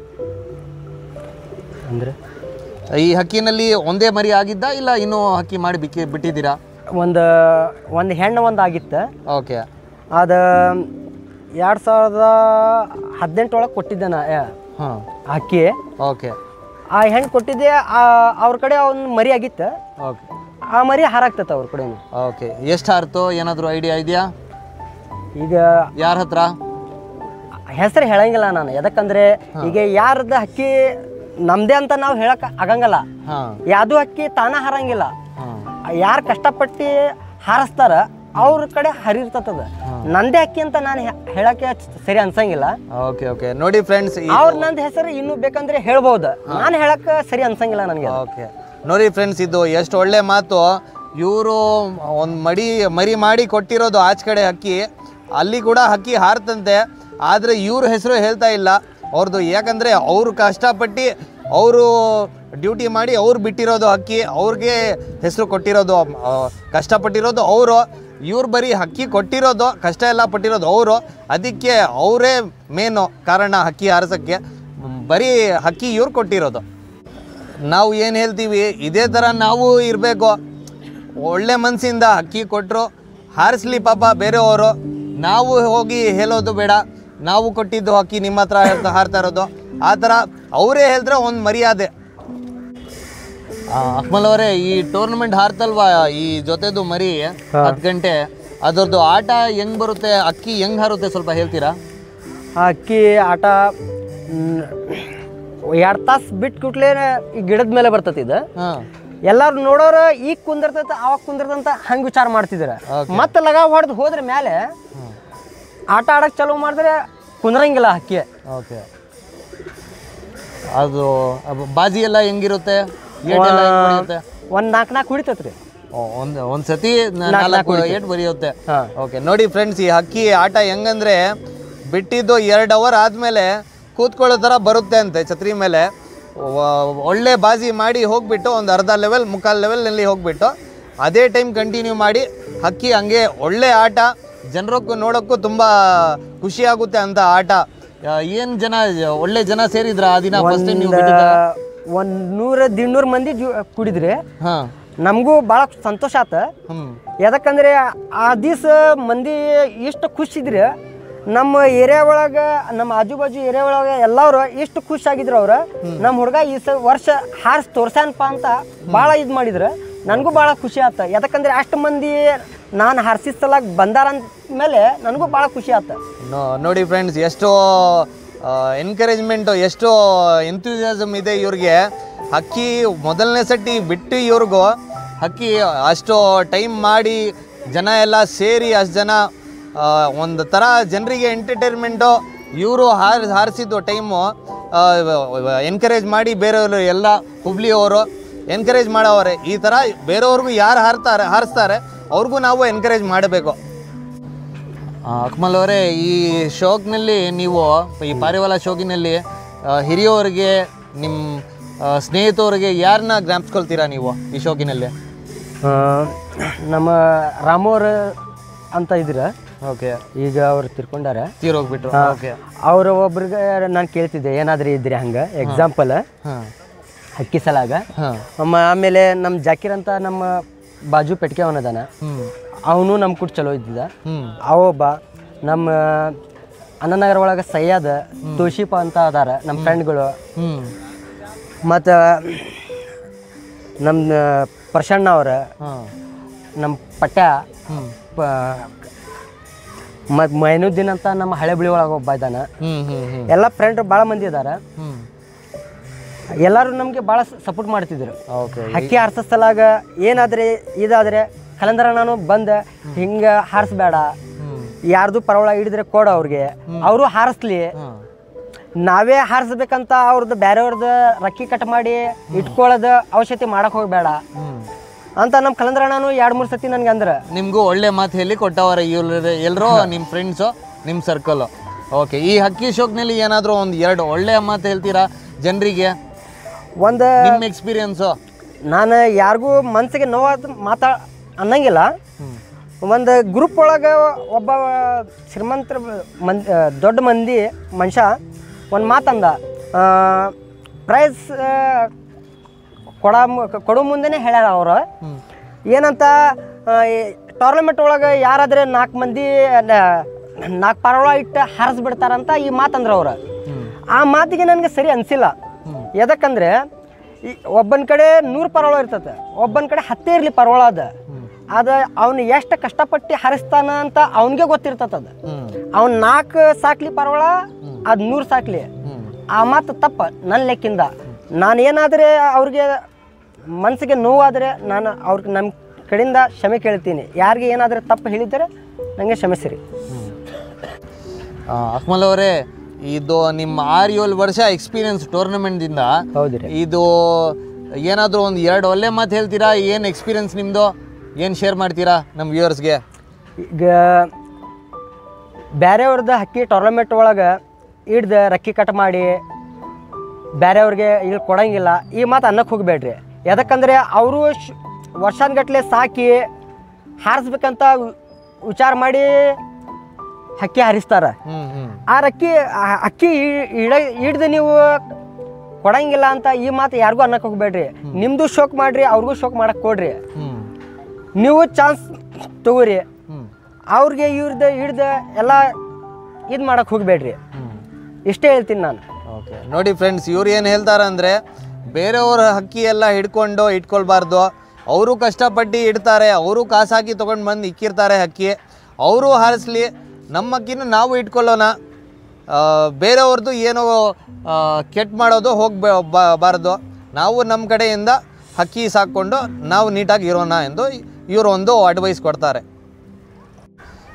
[SPEAKER 2] ಅಂದರೆ
[SPEAKER 1] ಈ ಹಕ್ಕಿನಲ್ಲಿ ಒಂದೇ ಮರಿ ಆಗಿದ್ದ ಇಲ್ಲ ಇನ್ನೂ ಹಕ್ಕಿ ಮಾಡಿ ಬಿಕ್ಕಿ ಬಿಟ್ಟಿದ್ದೀರಾ
[SPEAKER 2] ಒಂದು ಒಂದು ಹೆಣ್ಣು ಒಂದು ಆಗಿತ್ತು
[SPEAKER 1] ಓಕೆ
[SPEAKER 2] ಅದು ಎರಡು ಸಾವಿರದ ಹದಿನೆಂಟೊಳಗೆ ಕೊಟ್ಟಿದ್ದೆ ನಾ ಏ,
[SPEAKER 1] ಹಾಂ
[SPEAKER 2] ಅಕ್ಕಿ
[SPEAKER 1] ಓಕೆ
[SPEAKER 2] ಆ ಹೆಣ್ಣು ಕೊಟ್ಟಿದ್ದೆ ಆ- ಅವ್ರ ಕಡೆ ಒಂದು ಮರಿ ಆಗಿತ್ತು
[SPEAKER 1] ಓಕೆ
[SPEAKER 2] ಆ ಮರಿ ಹಾರಾಗ್ತೈತೆ ಅವ್ರ ಕಡೆ
[SPEAKER 1] ಓಕೆ ಎಷ್ಟು ಹಾರ್ತು ಏನಾದರೂ ಐಡಿಯಾ ಇದೆಯಾ
[SPEAKER 2] ಈಗ
[SPEAKER 1] ಯಾರ ಹತ್ರ
[SPEAKER 2] ಹೆಸರು ಹೇಳಂಗಿಲ್ಲ ನಾನು ಯಾಕಂದ್ರೆ ಈಗ ಯಾರ್ದು ಹಕ್ಕಿ ನಮ್ದೇ ಅಂತ ನಾವು ಹೇಳಕ್ ಆಗಂಗಿಲ್ಲ
[SPEAKER 1] ಹಾಂ
[SPEAKER 2] ಯಾವ್ದು ಹಕ್ಕಿ ತಾನ ಹಾರಂಗಿಲ್ಲ
[SPEAKER 1] ಹಾಂ
[SPEAKER 2] ಯಾರು ಕಷ್ಟಪಟ್ಟು ಹಾರಿಸ್ತಾರ ಅವ್ರ ಕಡೆ ಹರಿರ್ತದ ನಂದೇ ಹಕ್ಕಿ ಅಂತ ನಾನು ಹೆ- ಹೇಳಕ್ಕೆ ಸರಿ ಅನ್ಸಂಗಿಲ್ಲ
[SPEAKER 1] ಓಕೆ ಓಕೆ ನೋಡಿ ಫ್ರೆಂಡ್ಸ್
[SPEAKER 2] ಅವ್ರ ನಂದ್ ಹೆಸರು ಇನ್ನು ಬೇಕಂದ್ರೆ ಹೇಳ್ಬೋದು ನಾನು ಹೇಳಕ್ ಸರಿ ಅನ್ಸಂಗಿಲ್ಲ ನನಗೆ
[SPEAKER 1] ಓಕೆ ನೋಡಿ ಫ್ರೆಂಡ್ಸ್ ಇದು ಎಷ್ಟು ಒಳ್ಳೆ ಮಾತು ಇವರು ಒಂದು ಮಡಿ ಮರಿ ಮಾಡಿ ಕೊಟ್ಟಿರೋದು ಆಚೆ ಕಡೆ ಹಕ್ಕಿ ಅಲ್ಲಿ ಕೂಡ ಹಕ್ಕಿ ಹಾರ್ತಂತೆ ಆದರೆ ಇವ್ರ ಹೆಸರು ಹೇಳ್ತಾ ಇಲ್ಲ ಅವ್ರದ್ದು ಯಾಕಂದರೆ ಅವರು ಕಷ್ಟಪಟ್ಟು ಅವರು ಡ್ಯೂಟಿ ಮಾಡಿ ಅವ್ರು ಬಿಟ್ಟಿರೋದು ಹಕ್ಕಿ ಅವ್ರಿಗೆ ಹೆಸರು ಕೊಟ್ಟಿರೋದು ಆ, ಕಷ್ಟಪಟ್ಟಿರೋದು ಅವರು ಇವ್ರು ಬರೀ ಹಕ್ಕಿ ಕೊಟ್ಟಿರೋದು ಕಷ್ಟ ಎಲ್ಲ ಪಟ್ಟಿರೋದು ಅವರು ಅದಕ್ಕೆ ಅವರೇ ಮೇನು ಕಾರಣ ಹಕ್ಕಿ ಹಾರಿಸೋಕ್ಕೆ ಬರೀ ಹಕ್ಕಿ ಇವ್ರು ಕೊಟ್ಟಿರೋದು ನಾವು ಏನು ಹೇಳ್ತೀವಿ ಇದೇ ಥರ ನಾವು ಇರಬೇಕು ಒಳ್ಳೆ ಮನಸ್ಸಿಂದ ಅಕ್ಕಿ ಕೊಟ್ಟರು ಹಾರಿಸ್ಲಿ ಪಾಪ ಬೇರೆಯವರು ನಾವು ಹೋಗಿ ಹೇಳೋದು ಬೇಡ ನಾವು ಕೊಟ್ಟಿದ್ದು ಅಕ್ಕಿ ನಿಮ್ಮ ಹತ್ರ ಹೇಳ್ತಾ ಹಾರ್ತಾ ಇರೋದು ಆ ಥರ ಅವರೇ ಹೇಳಿದ್ರೆ ಒಂದು ಮರ್ಯಾದೆ ಆ, ಅಕ್ಮಲ್ ಅವರೇ ಈ ಟೂರ್ನಮೆಂಟ್ ಹಾರ್ತಲ್ವಾ ಈ ಜೊತೆದು ಮರಿ ಹತ್ತು ಗಂಟೆ ಅದರದ್ದು ಆಟ ಹೆಂಗ್ ಬರುತ್ತೆ ಅಕ್ಕಿ ಹೆಂಗ್ ಹಾರುತ್ತೆ ಸ್ವಲ್ಪ ಹೇಳ್ತೀರಾ
[SPEAKER 2] ಆ ಅಕ್ಕಿ ಆಟ ಎರಡು ತಾಸು ಬಿಟ್ಟು ಕೂಟ್ಲೆ ಈ ಗಿಡದ ಮೇಲೆ ಬರ್ತೈತಿ ಇದು
[SPEAKER 1] ಹಾಂ
[SPEAKER 2] ಎಲ್ಲಾರು ನೋಡೋರು ಈಗ ಕುಂದಿರ್ತೈತ ಅವಾಗ ಕುಂದಿರ್ತಂತ ಹಂಗೆ ವಿಚಾರ ಮಾಡ್ತಿದ್ರ ಮತ್ತೆ ಲಗ ಹೊಡೆದು ಹೋದ್ರೆ ಮೇಲೆ ಆಟ ಆಡಕ್ ಚಾಲೂ ಮಾಡಿದ್ರೆ ಕುಂದ್ರಂಗಿಲ್ಲ ಹಕ್ಕಿ
[SPEAKER 1] ಓಕೆ ಅದು ಅಬ್- ಬಾಜಿ ಎಲ್ಲ ಹೆಂಗಿರುತ್ತೆ ಏಟ್ ಎಲ್ಲ ಹೆಂಗ್ ಹೊಡಿಯುತ್ತೆ
[SPEAKER 2] ಒಂದು ನಾಲ್ಕು ನಾಲ್ಕು ಕುಡಿತೈತೆ ರೀ
[SPEAKER 1] ಓ, ಒಂದ್ ಒಂದ್ ಸತಿ ನ- ನಾಲ್ಕು ಏಟ್ ಬರೆಯುತ್ತೆ
[SPEAKER 2] ಹಾಂ
[SPEAKER 1] ಓಕೆ ನೋಡಿ ಫ್ರೆಂಡ್ಸ್ ಈ ಹಕ್ಕಿ ಆಟ ಹೆಂಗಂದ್ರೆ ಬಿಟ್ಟಿದ್ದು ಎರಡು ಅವರ್ ಆದಮೇಲೆ ಕೂತ್ಕೊಳ್ಳೋ ಥರ ಬರುತ್ತೆ ಅಂತೆ ಛತ್ರಿ ಮೇಲೆ ವ- ಒಳ್ಳೆ ಬಾಜಿ ಮಾಡಿ ಹೋಗ್ಬಿಟ್ಟು ಒಂದು ಅರ್ಧ ಲೆವೆಲ್ ಮುಕ್ಕಾಲು ಲೆವೆಲ್ನಲ್ಲಿ ಹೋಗ್ಬಿಟ್ಟು ಅದೇ ಟೈಮ್ ಕಂಟಿನ್ಯೂ ಮಾಡಿ ಹಕ್ಕಿ ಹಂಗೆ ಒಳ್ಳೆ ಆಟ ಜನರಕ್ಕೂ ನೋಡೋಕ್ಕೂ ತುಂಬ ಖುಷಿ ಆಗುತ್ತೆ ಅಂತ ಆಟ ಏನು ಜನ ಒಳ್ಳೆ ಜನ ಸೇರಿದ್ರ ಆ ದಿನ ಫಸ್ಟ್ ಟೈಮ್ ನೀವು
[SPEAKER 2] ಒಂದು ನೂರ ದಿಣ್ಣೂರು ಮಂದಿ ಜು ಕುಡಿದ್ರಿ
[SPEAKER 1] ಹಾಂ
[SPEAKER 2] ನಮಗೂ ಭಾಳ ಸಂತೋಷ ಆತ
[SPEAKER 1] ಹ್ಞೂ
[SPEAKER 2] ಯಾಕಂದ್ರೆ ಆ ದಿವಸ ಮಂದಿ ಇಷ್ಟು ಖುಷಿದ್ರಿ ನಮ್ಮ ಏರಿಯಾ ಒಳಗೆ ನಮ್ಮ ಆಜು ಬಾಜು ಏರಿಯಾ ಒಳಗೆ ಎಲ್ಲರೂ ಇಷ್ಟು ಖುಷಿ ಆಗಿದ್ರು ಅವ್ರು ನಮ್ಮ ಹುಡುಗ ಈ ಸ ವರ್ಷ ಹಾರಿಸಿ ತೋರ್ಸ್ಯಾನಪ್ಪ ಅಂತ ಭಾಳ ಇದು ಮಾಡಿದ್ರು ನನಗೂ ಭಾಳ ಖುಷಿ ಆತ ಯಾಕಂದ್ರೆ ಅಷ್ಟು ಮಂದಿ ನಾನು ಹಾರಿಸಿದ ಸಲಾಗ ಬಂದಾರ ಮೇಲೆ ನನಗೂ ಭಾಳ ಖುಷಿ ಆತ
[SPEAKER 1] ನೋ- ನೋಡಿ ಫ್ರೆಂಡ್ಸ್ ಎಷ್ಟು ಎನ್ಕರೇಜ್ಮೆಂಟು ಎಷ್ಟು ಎಂಥ್ಯೂಸಿಯಾಸಮ್ ಇದೆ ಇವ್ರಿಗೆ ಹಕ್ಕಿ ಮೊದಲನೇ ಸತಿ ಬಿಟ್ಟು ಇವ್ರಿಗೂ ಹಕ್ಕಿ ಅಷ್ಟು ಟೈಮ್ ಮಾಡಿ ಜನ ಎಲ್ಲ ಸೇರಿ ಅಷ್ಟು ಜನ ಆ, ಒಂದು ಥರ ಜನರಿಗೆ ಎಂಟರ್ಟೈನ್ಮೆಂಟು ಇವರು ಹಾರ್ ಹಾರಿಸಿದ್ದು ಟೈಮು ಎನ್ಕರೇಜ್ ಮಾಡಿ ಬೇರೆಯವರು ಎಲ್ಲ ಹುಬ್ಳಿಯವರು ಎನ್ಕರೇಜ್ ಮಾಡೋವರೆ ಈ ಥರ ಬೇರೆಯವ್ರಿಗೂ ಯಾರು ಹಾರ್ತಾರೆ ಹಾರಿಸ್ತಾರೆ ಅವ್ರಿಗೂ ನಾವು ಎನ್ಕರೇಜ್ ಮಾಡಬೇಕು ಅಕ್ಮಲ್ ಅವರೇ ಈ ಶೋಕ್ನಲ್ಲಿ ನೀವು ಈ ಪಾರಿವಾಳ ಶೋಕಿನಲ್ಲಿ ಆ, ಹಿರಿಯವರಿಗೆ ನಿಮ್ಮ ಆ, ಸ್ನೇಹಿತರಿಗೆ ಯಾರನ್ನ ಜ್ಞಾಪಿಸ್ಕೊಳ್ತೀರಾ ನೀವು ಈ ಶೋಕಿನಲ್ಲಿ
[SPEAKER 2] ಆ, ನಮ್ಮ ರಾಮೋರ್ ಅಂತ ಇದ್ರ
[SPEAKER 1] ಓಕೆ
[SPEAKER 2] ಈಗ ಅವ್ರು ತಿರ್ಕೊಂಡಾರ
[SPEAKER 1] ತೀರೋಗ್ಬಿಟ್ರು ಓಕೆ
[SPEAKER 2] ಅವ್ರ ಒಬ್ರಿಗೆ ನಾನು ಕೇಳ್ತಿದ್ದೆ ಏನಾದ್ರೂ ಇದ್ರಿ ಹಂಗೆ ಎಕ್ಸಾಂಪಲ್
[SPEAKER 1] ಹಾಂ
[SPEAKER 2] ಹಕ್ಕಿ ಸಲಾಗ
[SPEAKER 1] ಹಾಂ
[SPEAKER 2] ಅಮ್ಮ ಆಮೇಲೆ ನಮ್ಮ ಜಾಕೀರ್ ಅಂತ ನಮ್ಮ ಬಾಜು ಪೆಟ್ಕೆ ಅವನದಾನ
[SPEAKER 1] ಹ್ಞೂ
[SPEAKER 2] ಅವನು ನಮ್ಮ ಕೂಡ ಚಲೋ ಇದ್ದಿದ್ದ
[SPEAKER 1] ಹ್ಞೂ
[SPEAKER 2] ಅವೊಬ್ಬ ನಮ್ಮ ಅನ್ನನಗರ ಒಳಗೆ ಸಯ್ಯದ್ ತೋಶಿಪ ಅಂತ ಅದಾರ ನಮ್ಮ ಫ್ರೆಂಡ್ಗಳು
[SPEAKER 1] ಹ್ಞೂ
[SPEAKER 2] ಮತ್ತು ನಮ್ಮ ಪ್ರಸನ್ನ ಅವ್ರ
[SPEAKER 1] ಹಾಂ
[SPEAKER 2] ನಮ್ಮ ಪಟ್ಯ
[SPEAKER 1] ಹ್ಞೂ
[SPEAKER 2] ಮತ್ತು ಮೈನುದ್ದೀನ್ ಅಂತ ನಮ್ಮ ಹಳೆ ಬಿಳಿ ಒಳಗೆ ಒಬ್ಬ ಇದ್ದಾನ
[SPEAKER 1] ಹ್ಞೂ ಹ್ಞೂ ಹ್ಞೂ
[SPEAKER 2] ಎಲ್ಲ ಫ್ರೆಂಡ್ ಭಾಳ ಮಂದಿ ಇದಾರ
[SPEAKER 1] ಹ್ಞೂ
[SPEAKER 2] ಎಲ್ಲರೂ ನಮಗೆ ಭಾಳ ಸಪೋರ್ಟ್ ಮಾಡ್ತಿದ್ರು
[SPEAKER 1] ಓಕೆ
[SPEAKER 2] ಹಕ್ಕಿ ಹಾರ್ಸೋ ಸಲಾಗ ಏನಾದ್ರೆ ಇದಾದ್ರೆ ಕಲಂದರ ನಾನು ಬಂದ ಹಿಂಗೆ ಹಾರಿಸ್ಬೇಡ
[SPEAKER 1] ಹ್ಞೂ
[SPEAKER 2] ಯಾರ್ದು ಪರವಳ ಹಿಡಿದ್ರೆ ಕೊಡು ಅವ್ರಿಗೆ ಅವರು ಹಾರಿಸ್ಲಿ
[SPEAKER 1] ಹಾಂ
[SPEAKER 2] ನಾವೇ ಹಾರಿಸ್ಬೇಕಂತ ಅವ್ರದ್ದು ಬೇರೆಯವ್ರದ್ದು ರಕ್ಕಿ ಕಟ್ ಮಾಡಿ ಇಟ್ಕೊಳ್ಳೋದು ಔಷಧಿ ಮಾಡಕ್ ಹೋಗ್ಬೇಡ
[SPEAKER 1] ಹ್ಞೂ
[SPEAKER 2] ಅಂತ ನಮ್ಮ ಕಲಂದ್ರಣ್ಣನು ಎರಡು ಮೂರು ಸತಿ ನನ್ಗೆ ಅಂದ್ರೆ
[SPEAKER 1] ನಿಮಗೂ ಒಳ್ಳೆ ಮಾತು ಹೇಳಿ ಕೊಟ್ಟವ್ರೆ ಇವ್ರು ಎಲ್ಲರೂ ನಿಮ್ಮ ಫ್ರೆಂಡ್ಸು ನಿಮ್ಮ ಸರ್ಕಲು ಓಕೆ ಈ ಹಕ್ಕಿ ಶೋಕ್ನಲ್ಲಿ ಏನಾದರೂ ಒಂದು ಎರಡು ಒಳ್ಳೆಯ ಮಾತು ಹೇಳ್ತೀರಾ ಜನರಿಗೆ
[SPEAKER 2] ಒಂದು
[SPEAKER 1] ನಿಮ್ಮ ಎಕ್ಸ್ಪೀರಿಯನ್ಸು
[SPEAKER 2] ನಾನು ಯಾರಿಗೂ ಮನಸ್ಸಿಗೆ ನೋವಾದ ಮಾತಾ ಅನ್ನಂಗಿಲ್ಲ ಒಂದು ಗ್ರೂಪ್ ಒಳಗೆ ಒಬ್ಬ ಶ್ರೀಮಂತರ ಮನ್ ಆ, ದೊಡ್ಡ ಮಂದಿ ಮನುಷ್ಯ ಒಂದು ಮಾತಂದ ಪ್ರೈಸ್ ಕೊಡ ಕೊಡೋ ಮುಂದೆನೇ ಹೇಳ್ಯಾರ ಅವರು ಏನಂತ ಟೂರ್ನಮೆಂಟ್ ಒಳಗೆ ಯಾರಾದ್ರೆ ನಾಲ್ಕು ಮಂದಿ ನಾಲ್ಕು ಪಾರೊಳ ಇಟ್ಟು ಹಾರಿಸ್ಬಿಡ್ತಾರಂತ ಈ ಮಾತಂದ್ರ ಅವ್ರು ಆ ಮಾತಿಗೆ ನನಗೆ ಸರಿ ಅನಿಸಿಲ್ಲ ಎದಕ್ಕಂದ್ರೆ ಈ ಒಬ್ಬನ ಕಡೆ ನೂರು ಪರವಳ ಇರ್ತದೆ ಒಬ್ಬನ ಕಡೆ ಹತ್ತೇ ಇರಲಿ ಪರವಳ ಅದ ಅದ ಅವನು ಎಷ್ಟು ಕಷ್ಟಪಟ್ಟು ಹಾರಿಸ್ತಾನ ಅಂತ ಅವನಿಗೆ ಗೊತ್ತಿರ್ತದ ಅದು ಅವ್ನು ನಾಲ್ಕು ಸಾಕ್ಲಿ ಪರವಳ ಅದು ನೂರು ಸಾಕ್ಲಿ ಆ ಮಾತು ತಪ್ಪ ನನ್ನ ಲೆಕ್ಕಿಂದ ನಾನು ಏನಾದರೆ ಅವ್ರಿಗೆ ಮನಸ್ಸಿಗೆ ನೋವಾದರೆ ನಾನು ಅವ್ರಿಗೆ ನಮ್ಮ ಕಡೆಯಿಂದ ಕ್ಷಮೆ ಕೇಳ್ತೀನಿ ಯಾರಿಗೆ ಏನಾದರೂ ತಪ್ಪು ಹೇಳಿದರೆ ನನಗೆ ಕ್ಷಮಿಸಿರಿ
[SPEAKER 1] ಅಕ್ಮಲ್ ಅವರೇ ಇದು ನಿಮ್ಮ ಆರು ಏಳು ವರ್ಷ ಎಕ್ಸ್ಪೀರಿಯನ್ಸ್ ಟೂರ್ನಮೆಂಟ್ದಿಂದ
[SPEAKER 2] ಹೌದು ರೀ
[SPEAKER 1] ಇದು ಏನಾದರೂ ಒಂದು ಎರಡು ಒಳ್ಳೆ ಮಾತು ಹೇಳ್ತೀರಾ ಏನು ಎಕ್ಸ್ಪೀರಿಯನ್ಸ್ ನಿಮ್ಮದು ಏನು ಶೇರ್ ಮಾಡ್ತೀರಾ ನಮ್ಮ ವ್ಯೂವರ್ಸ್ಗೆ
[SPEAKER 2] ಈಗ ಬೇರೆಯವ್ರದ್ದು ಹಕ್ಕಿ ಟೂರ್ನಮೆಂಟ್ ಒಳಗೆ ಹಿಡ್ದು ರಕ್ಕಿ ಕಟ್ ಮಾಡಿ ಬೇರೆಯವ್ರಿಗೆ ಇಲ್ಲಿ ಕೊಡಂಗಿಲ್ಲ ಈ ಮಾತು ಅನ್ನಕ್ಕೆ ಹೋಗಬೇಡ್ರಿ ಯಾಕಂದರೆ ಅವರು ವರ್ಷಾನ್ಗಟ್ಲೆ ಸಾಕಿ ಹಾರಿಸ್ಬೇಕಂತ ವಿ- ವಿಚಾರ ಮಾಡಿ ಹಕ್ಕಿ ಹಾರಿಸ್ತಾರೆ
[SPEAKER 1] ಹ್ಞೂ ಹ್ಞೂ
[SPEAKER 2] ಆ ರಕ್ಕಿ ಆ ಅಕ್ಕಿ ಇ- ಇಡ ಹಿಡ್ದು ನೀವು ಕೊಡಂಗಿಲ್ಲ ಅಂತ ಈ ಮಾತು ಯಾರಿಗೂ ಅನ್ನಕ್ಕೆ ಹೋಗ್ಬೇಡ್ರಿ ನಿಮ್ಮದು ಶೋಕ್ ಮಾಡಿರಿ ಅವ್ರಿಗೂ ಶೋಕ್ ಮಾಡಕ್ಕೆ ಕೊಡ್ರಿ
[SPEAKER 1] ಹ್ಞೂ
[SPEAKER 2] ನೀವು ಚಾನ್ಸ್ ತಗೋರಿ
[SPEAKER 1] ಹ್ಞೂ
[SPEAKER 2] ಅವ್ರಿಗೆ ಇವ್ರದ್ದು ಹಿಡ್ದು ಎಲ್ಲ ಇದು ಮಾಡಕ್ಕೆ ಹೋಗಬೇಡ್ರಿ
[SPEAKER 1] ಹ್ಞೂ
[SPEAKER 2] ಇಷ್ಟೇ ಹೇಳ್ತೀನಿ ನಾನು
[SPEAKER 1] ಓಕೆ ನೋಡಿ ಫ್ರೆಂಡ್ಸ್ ಇವ್ರು ಏನು ಹೇಳ್ತಾರೆ ಅಂದರೆ ಬೇರೆಯವ್ರ ಹಕ್ಕಿ ಎಲ್ಲ ಹಿಡ್ಕೊಂಡು ಇಟ್ಕೊಳ್ಬಾರ್ದು ಅವರು ಕಷ್ಟಪಟ್ಟು ಇಡ್ತಾರೆ ಅವರು ಕಾಸು ಹಾಕಿ ತೊಗೊಂಡು ಬಂದು ಇಕ್ಕಿರ್ತಾರೆ ಹಕ್ಕಿ ಅವರು ಹಾರಿಸ್ಲಿ ನಮ್ಮ ಹಕ್ಕಿನೂ ನಾವು ಇಟ್ಕೊಳ್ಳೋಣ ಆ, ಬೇರೆಯವ್ರದ್ದು ಏನೋ ಆ, ಕೆಟ್ಟ ಮಾಡೋದು ಹೋಗ್ಬೇ ಬಾರದು ನಾವು ನಮ್ಮ ಕಡೆಯಿಂದ ಹಕ್ಕಿ ಸಾಕ್ಕೊಂಡು ನಾವು ನೀಟಾಗಿ ಇರೋಣ ಎಂದು ಇವರು ಒಂದು ಅಡ್ವೈಸ್ ಕೊಡ್ತಾರೆ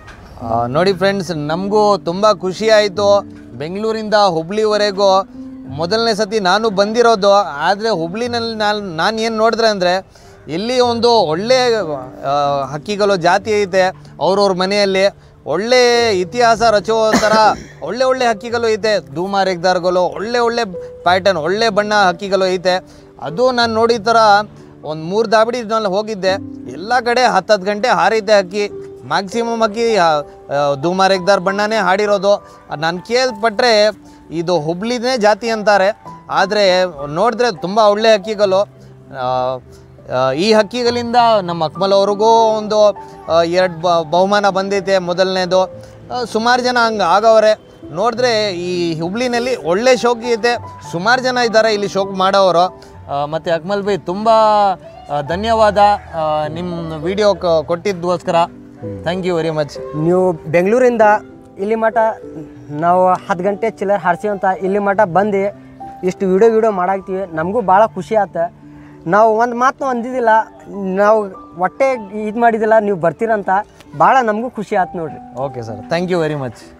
[SPEAKER 1] ಆ, ನೋಡಿ ಫ್ರೆಂಡ್ಸ್ ನಮಗೂ ತುಂಬ ಖುಷಿ ಆಯಿತು ಬೆಂಗಳೂರಿಂದ ಹುಬ್ಳಿವರೆಗೂ ಮೊದಲನೇ ಸತಿ ನಾನು ಬಂದಿರೋದು ಆದರೆ ಹುಬ್ಳಿನಲ್ಲಿ ನಾನು ನಾನು ಏನು ನೋಡಿದ್ರೆ ಅಂದರೆ ಇಲ್ಲಿ ಒಂದು ಒಳ್ಳೆ ಆ, ಹಕ್ಕಿಗಳು ಜಾತಿ ಐತೆ ಅವ್ರವ್ರ ಮನೆಯಲ್ಲಿ ಒಳ್ಳೆ ಇತಿಹಾಸ ರಚುವ ಥರ ಒಳ್ಳೆ ಒಳ್ಳೆ ಹಕ್ಕಿಗಳು ಐತೆ ಧೂಮಾರೆಗ್ದಾರ್ಗಳು ಒಳ್ಳೆ ಒಳ್ಳೆ ಪ್ಯಾಟರ್ನ್ ಒಳ್ಳೆ ಬಣ್ಣ ಹಕ್ಕಿಗಳು ಐತೆ ಅದು ನಾನು ನೋಡಿದ ಥರ ಒಂದು ಮೂರು ದಾಬಡಿ ನಾನು ಹೋಗಿದ್ದೆ ಎಲ್ಲ ಕಡೆ ಹತ್ತತ್ತು ಗಂಟೆ ಹಾರೈತೆ ಹಕ್ಕಿ ಮ್ಯಾಕ್ಸಿಮಮ್ ಹಕ್ಕಿ ಧೂಮಾರೆಗ್ದಾರ್ ಬಣ್ಣನೇ ಹಾಡಿರೋದು ನಾನು ಕೇಳ್ಪಟ್ರೆ ಇದು ಹುಬ್ಳಿನೇ ಜಾತಿ ಅಂತಾರೆ ಆದರೆ ನೋಡಿದ್ರೆ ತುಂಬ ಒಳ್ಳೆ ಹಕ್ಕಿಗಳು ಆ, ಆ, ಈ ಹಕ್ಕಿಗಳಿಂದ ನಮ್ಮ ಅಕ್ಮಲ್ ಅವ್ರಿಗೂ ಒಂದು ಎರಡು ಬಹುಮಾನ ಬಂದೈತೆ ಮೊದಲನೇದು ಸುಮಾರು ಜನ ಹಂಗೆ ಆಗವ್ರೆ ನೋಡಿದ್ರೆ ಈ ಹುಬ್ಳಿನಲ್ಲಿ ಒಳ್ಳೆ ಶೋಕಿ ಐತೆ ಸುಮಾರು ಜನ ಇದ್ದಾರೆ ಇಲ್ಲಿ ಶೋಕ್ ಮಾಡೋರು ಆ, ಮತ್ತೆ ಅಕ್ಮಲ್ ಬೈ ತುಂಬ ಆ, ಧನ್ಯವಾದ ಆ, ನಿಮ್ಮ ವಿಡಿಯೋ ಕೊಟ್ಟಿದ್ದೋಸ್ಕರ ಥ್ಯಾಂಕ್ ಯು ವೆರಿ ಮಚ್
[SPEAKER 2] ನೀವು ಬೆಂಗಳೂರಿಂದ ಇಲ್ಲಿ ಮಠ ನಾವು ಹತ್ತು ಗಂಟೆ ಚಿಲ್ಲರ್ ಹಾರಿಸಿ ಅಂತ ಇಲ್ಲಿ ಮಠ ಬಂದು ಇಷ್ಟು ವಿಡಿಯೋ ವಿಡಿಯೋ ಮಾಡಾಕ್ತೀವಿ ನಮಗೂ ಭಾಳ ಖುಷಿ ಆತ ನಾವು ಒಂದು ಮಾತು ಅಂದಿದ್ದಿಲ್ಲ ನಾವು ಹೊಟ್ಟೆ ಇದು ಮಾಡಿದಿಲ್ಲ ನೀವು ಬರ್ತೀರಂತ ಭಾಳ ನಮಗೂ ಖುಷಿ ಆಯ್ತು ನೋಡ್ರಿ
[SPEAKER 1] okay sir thank you very much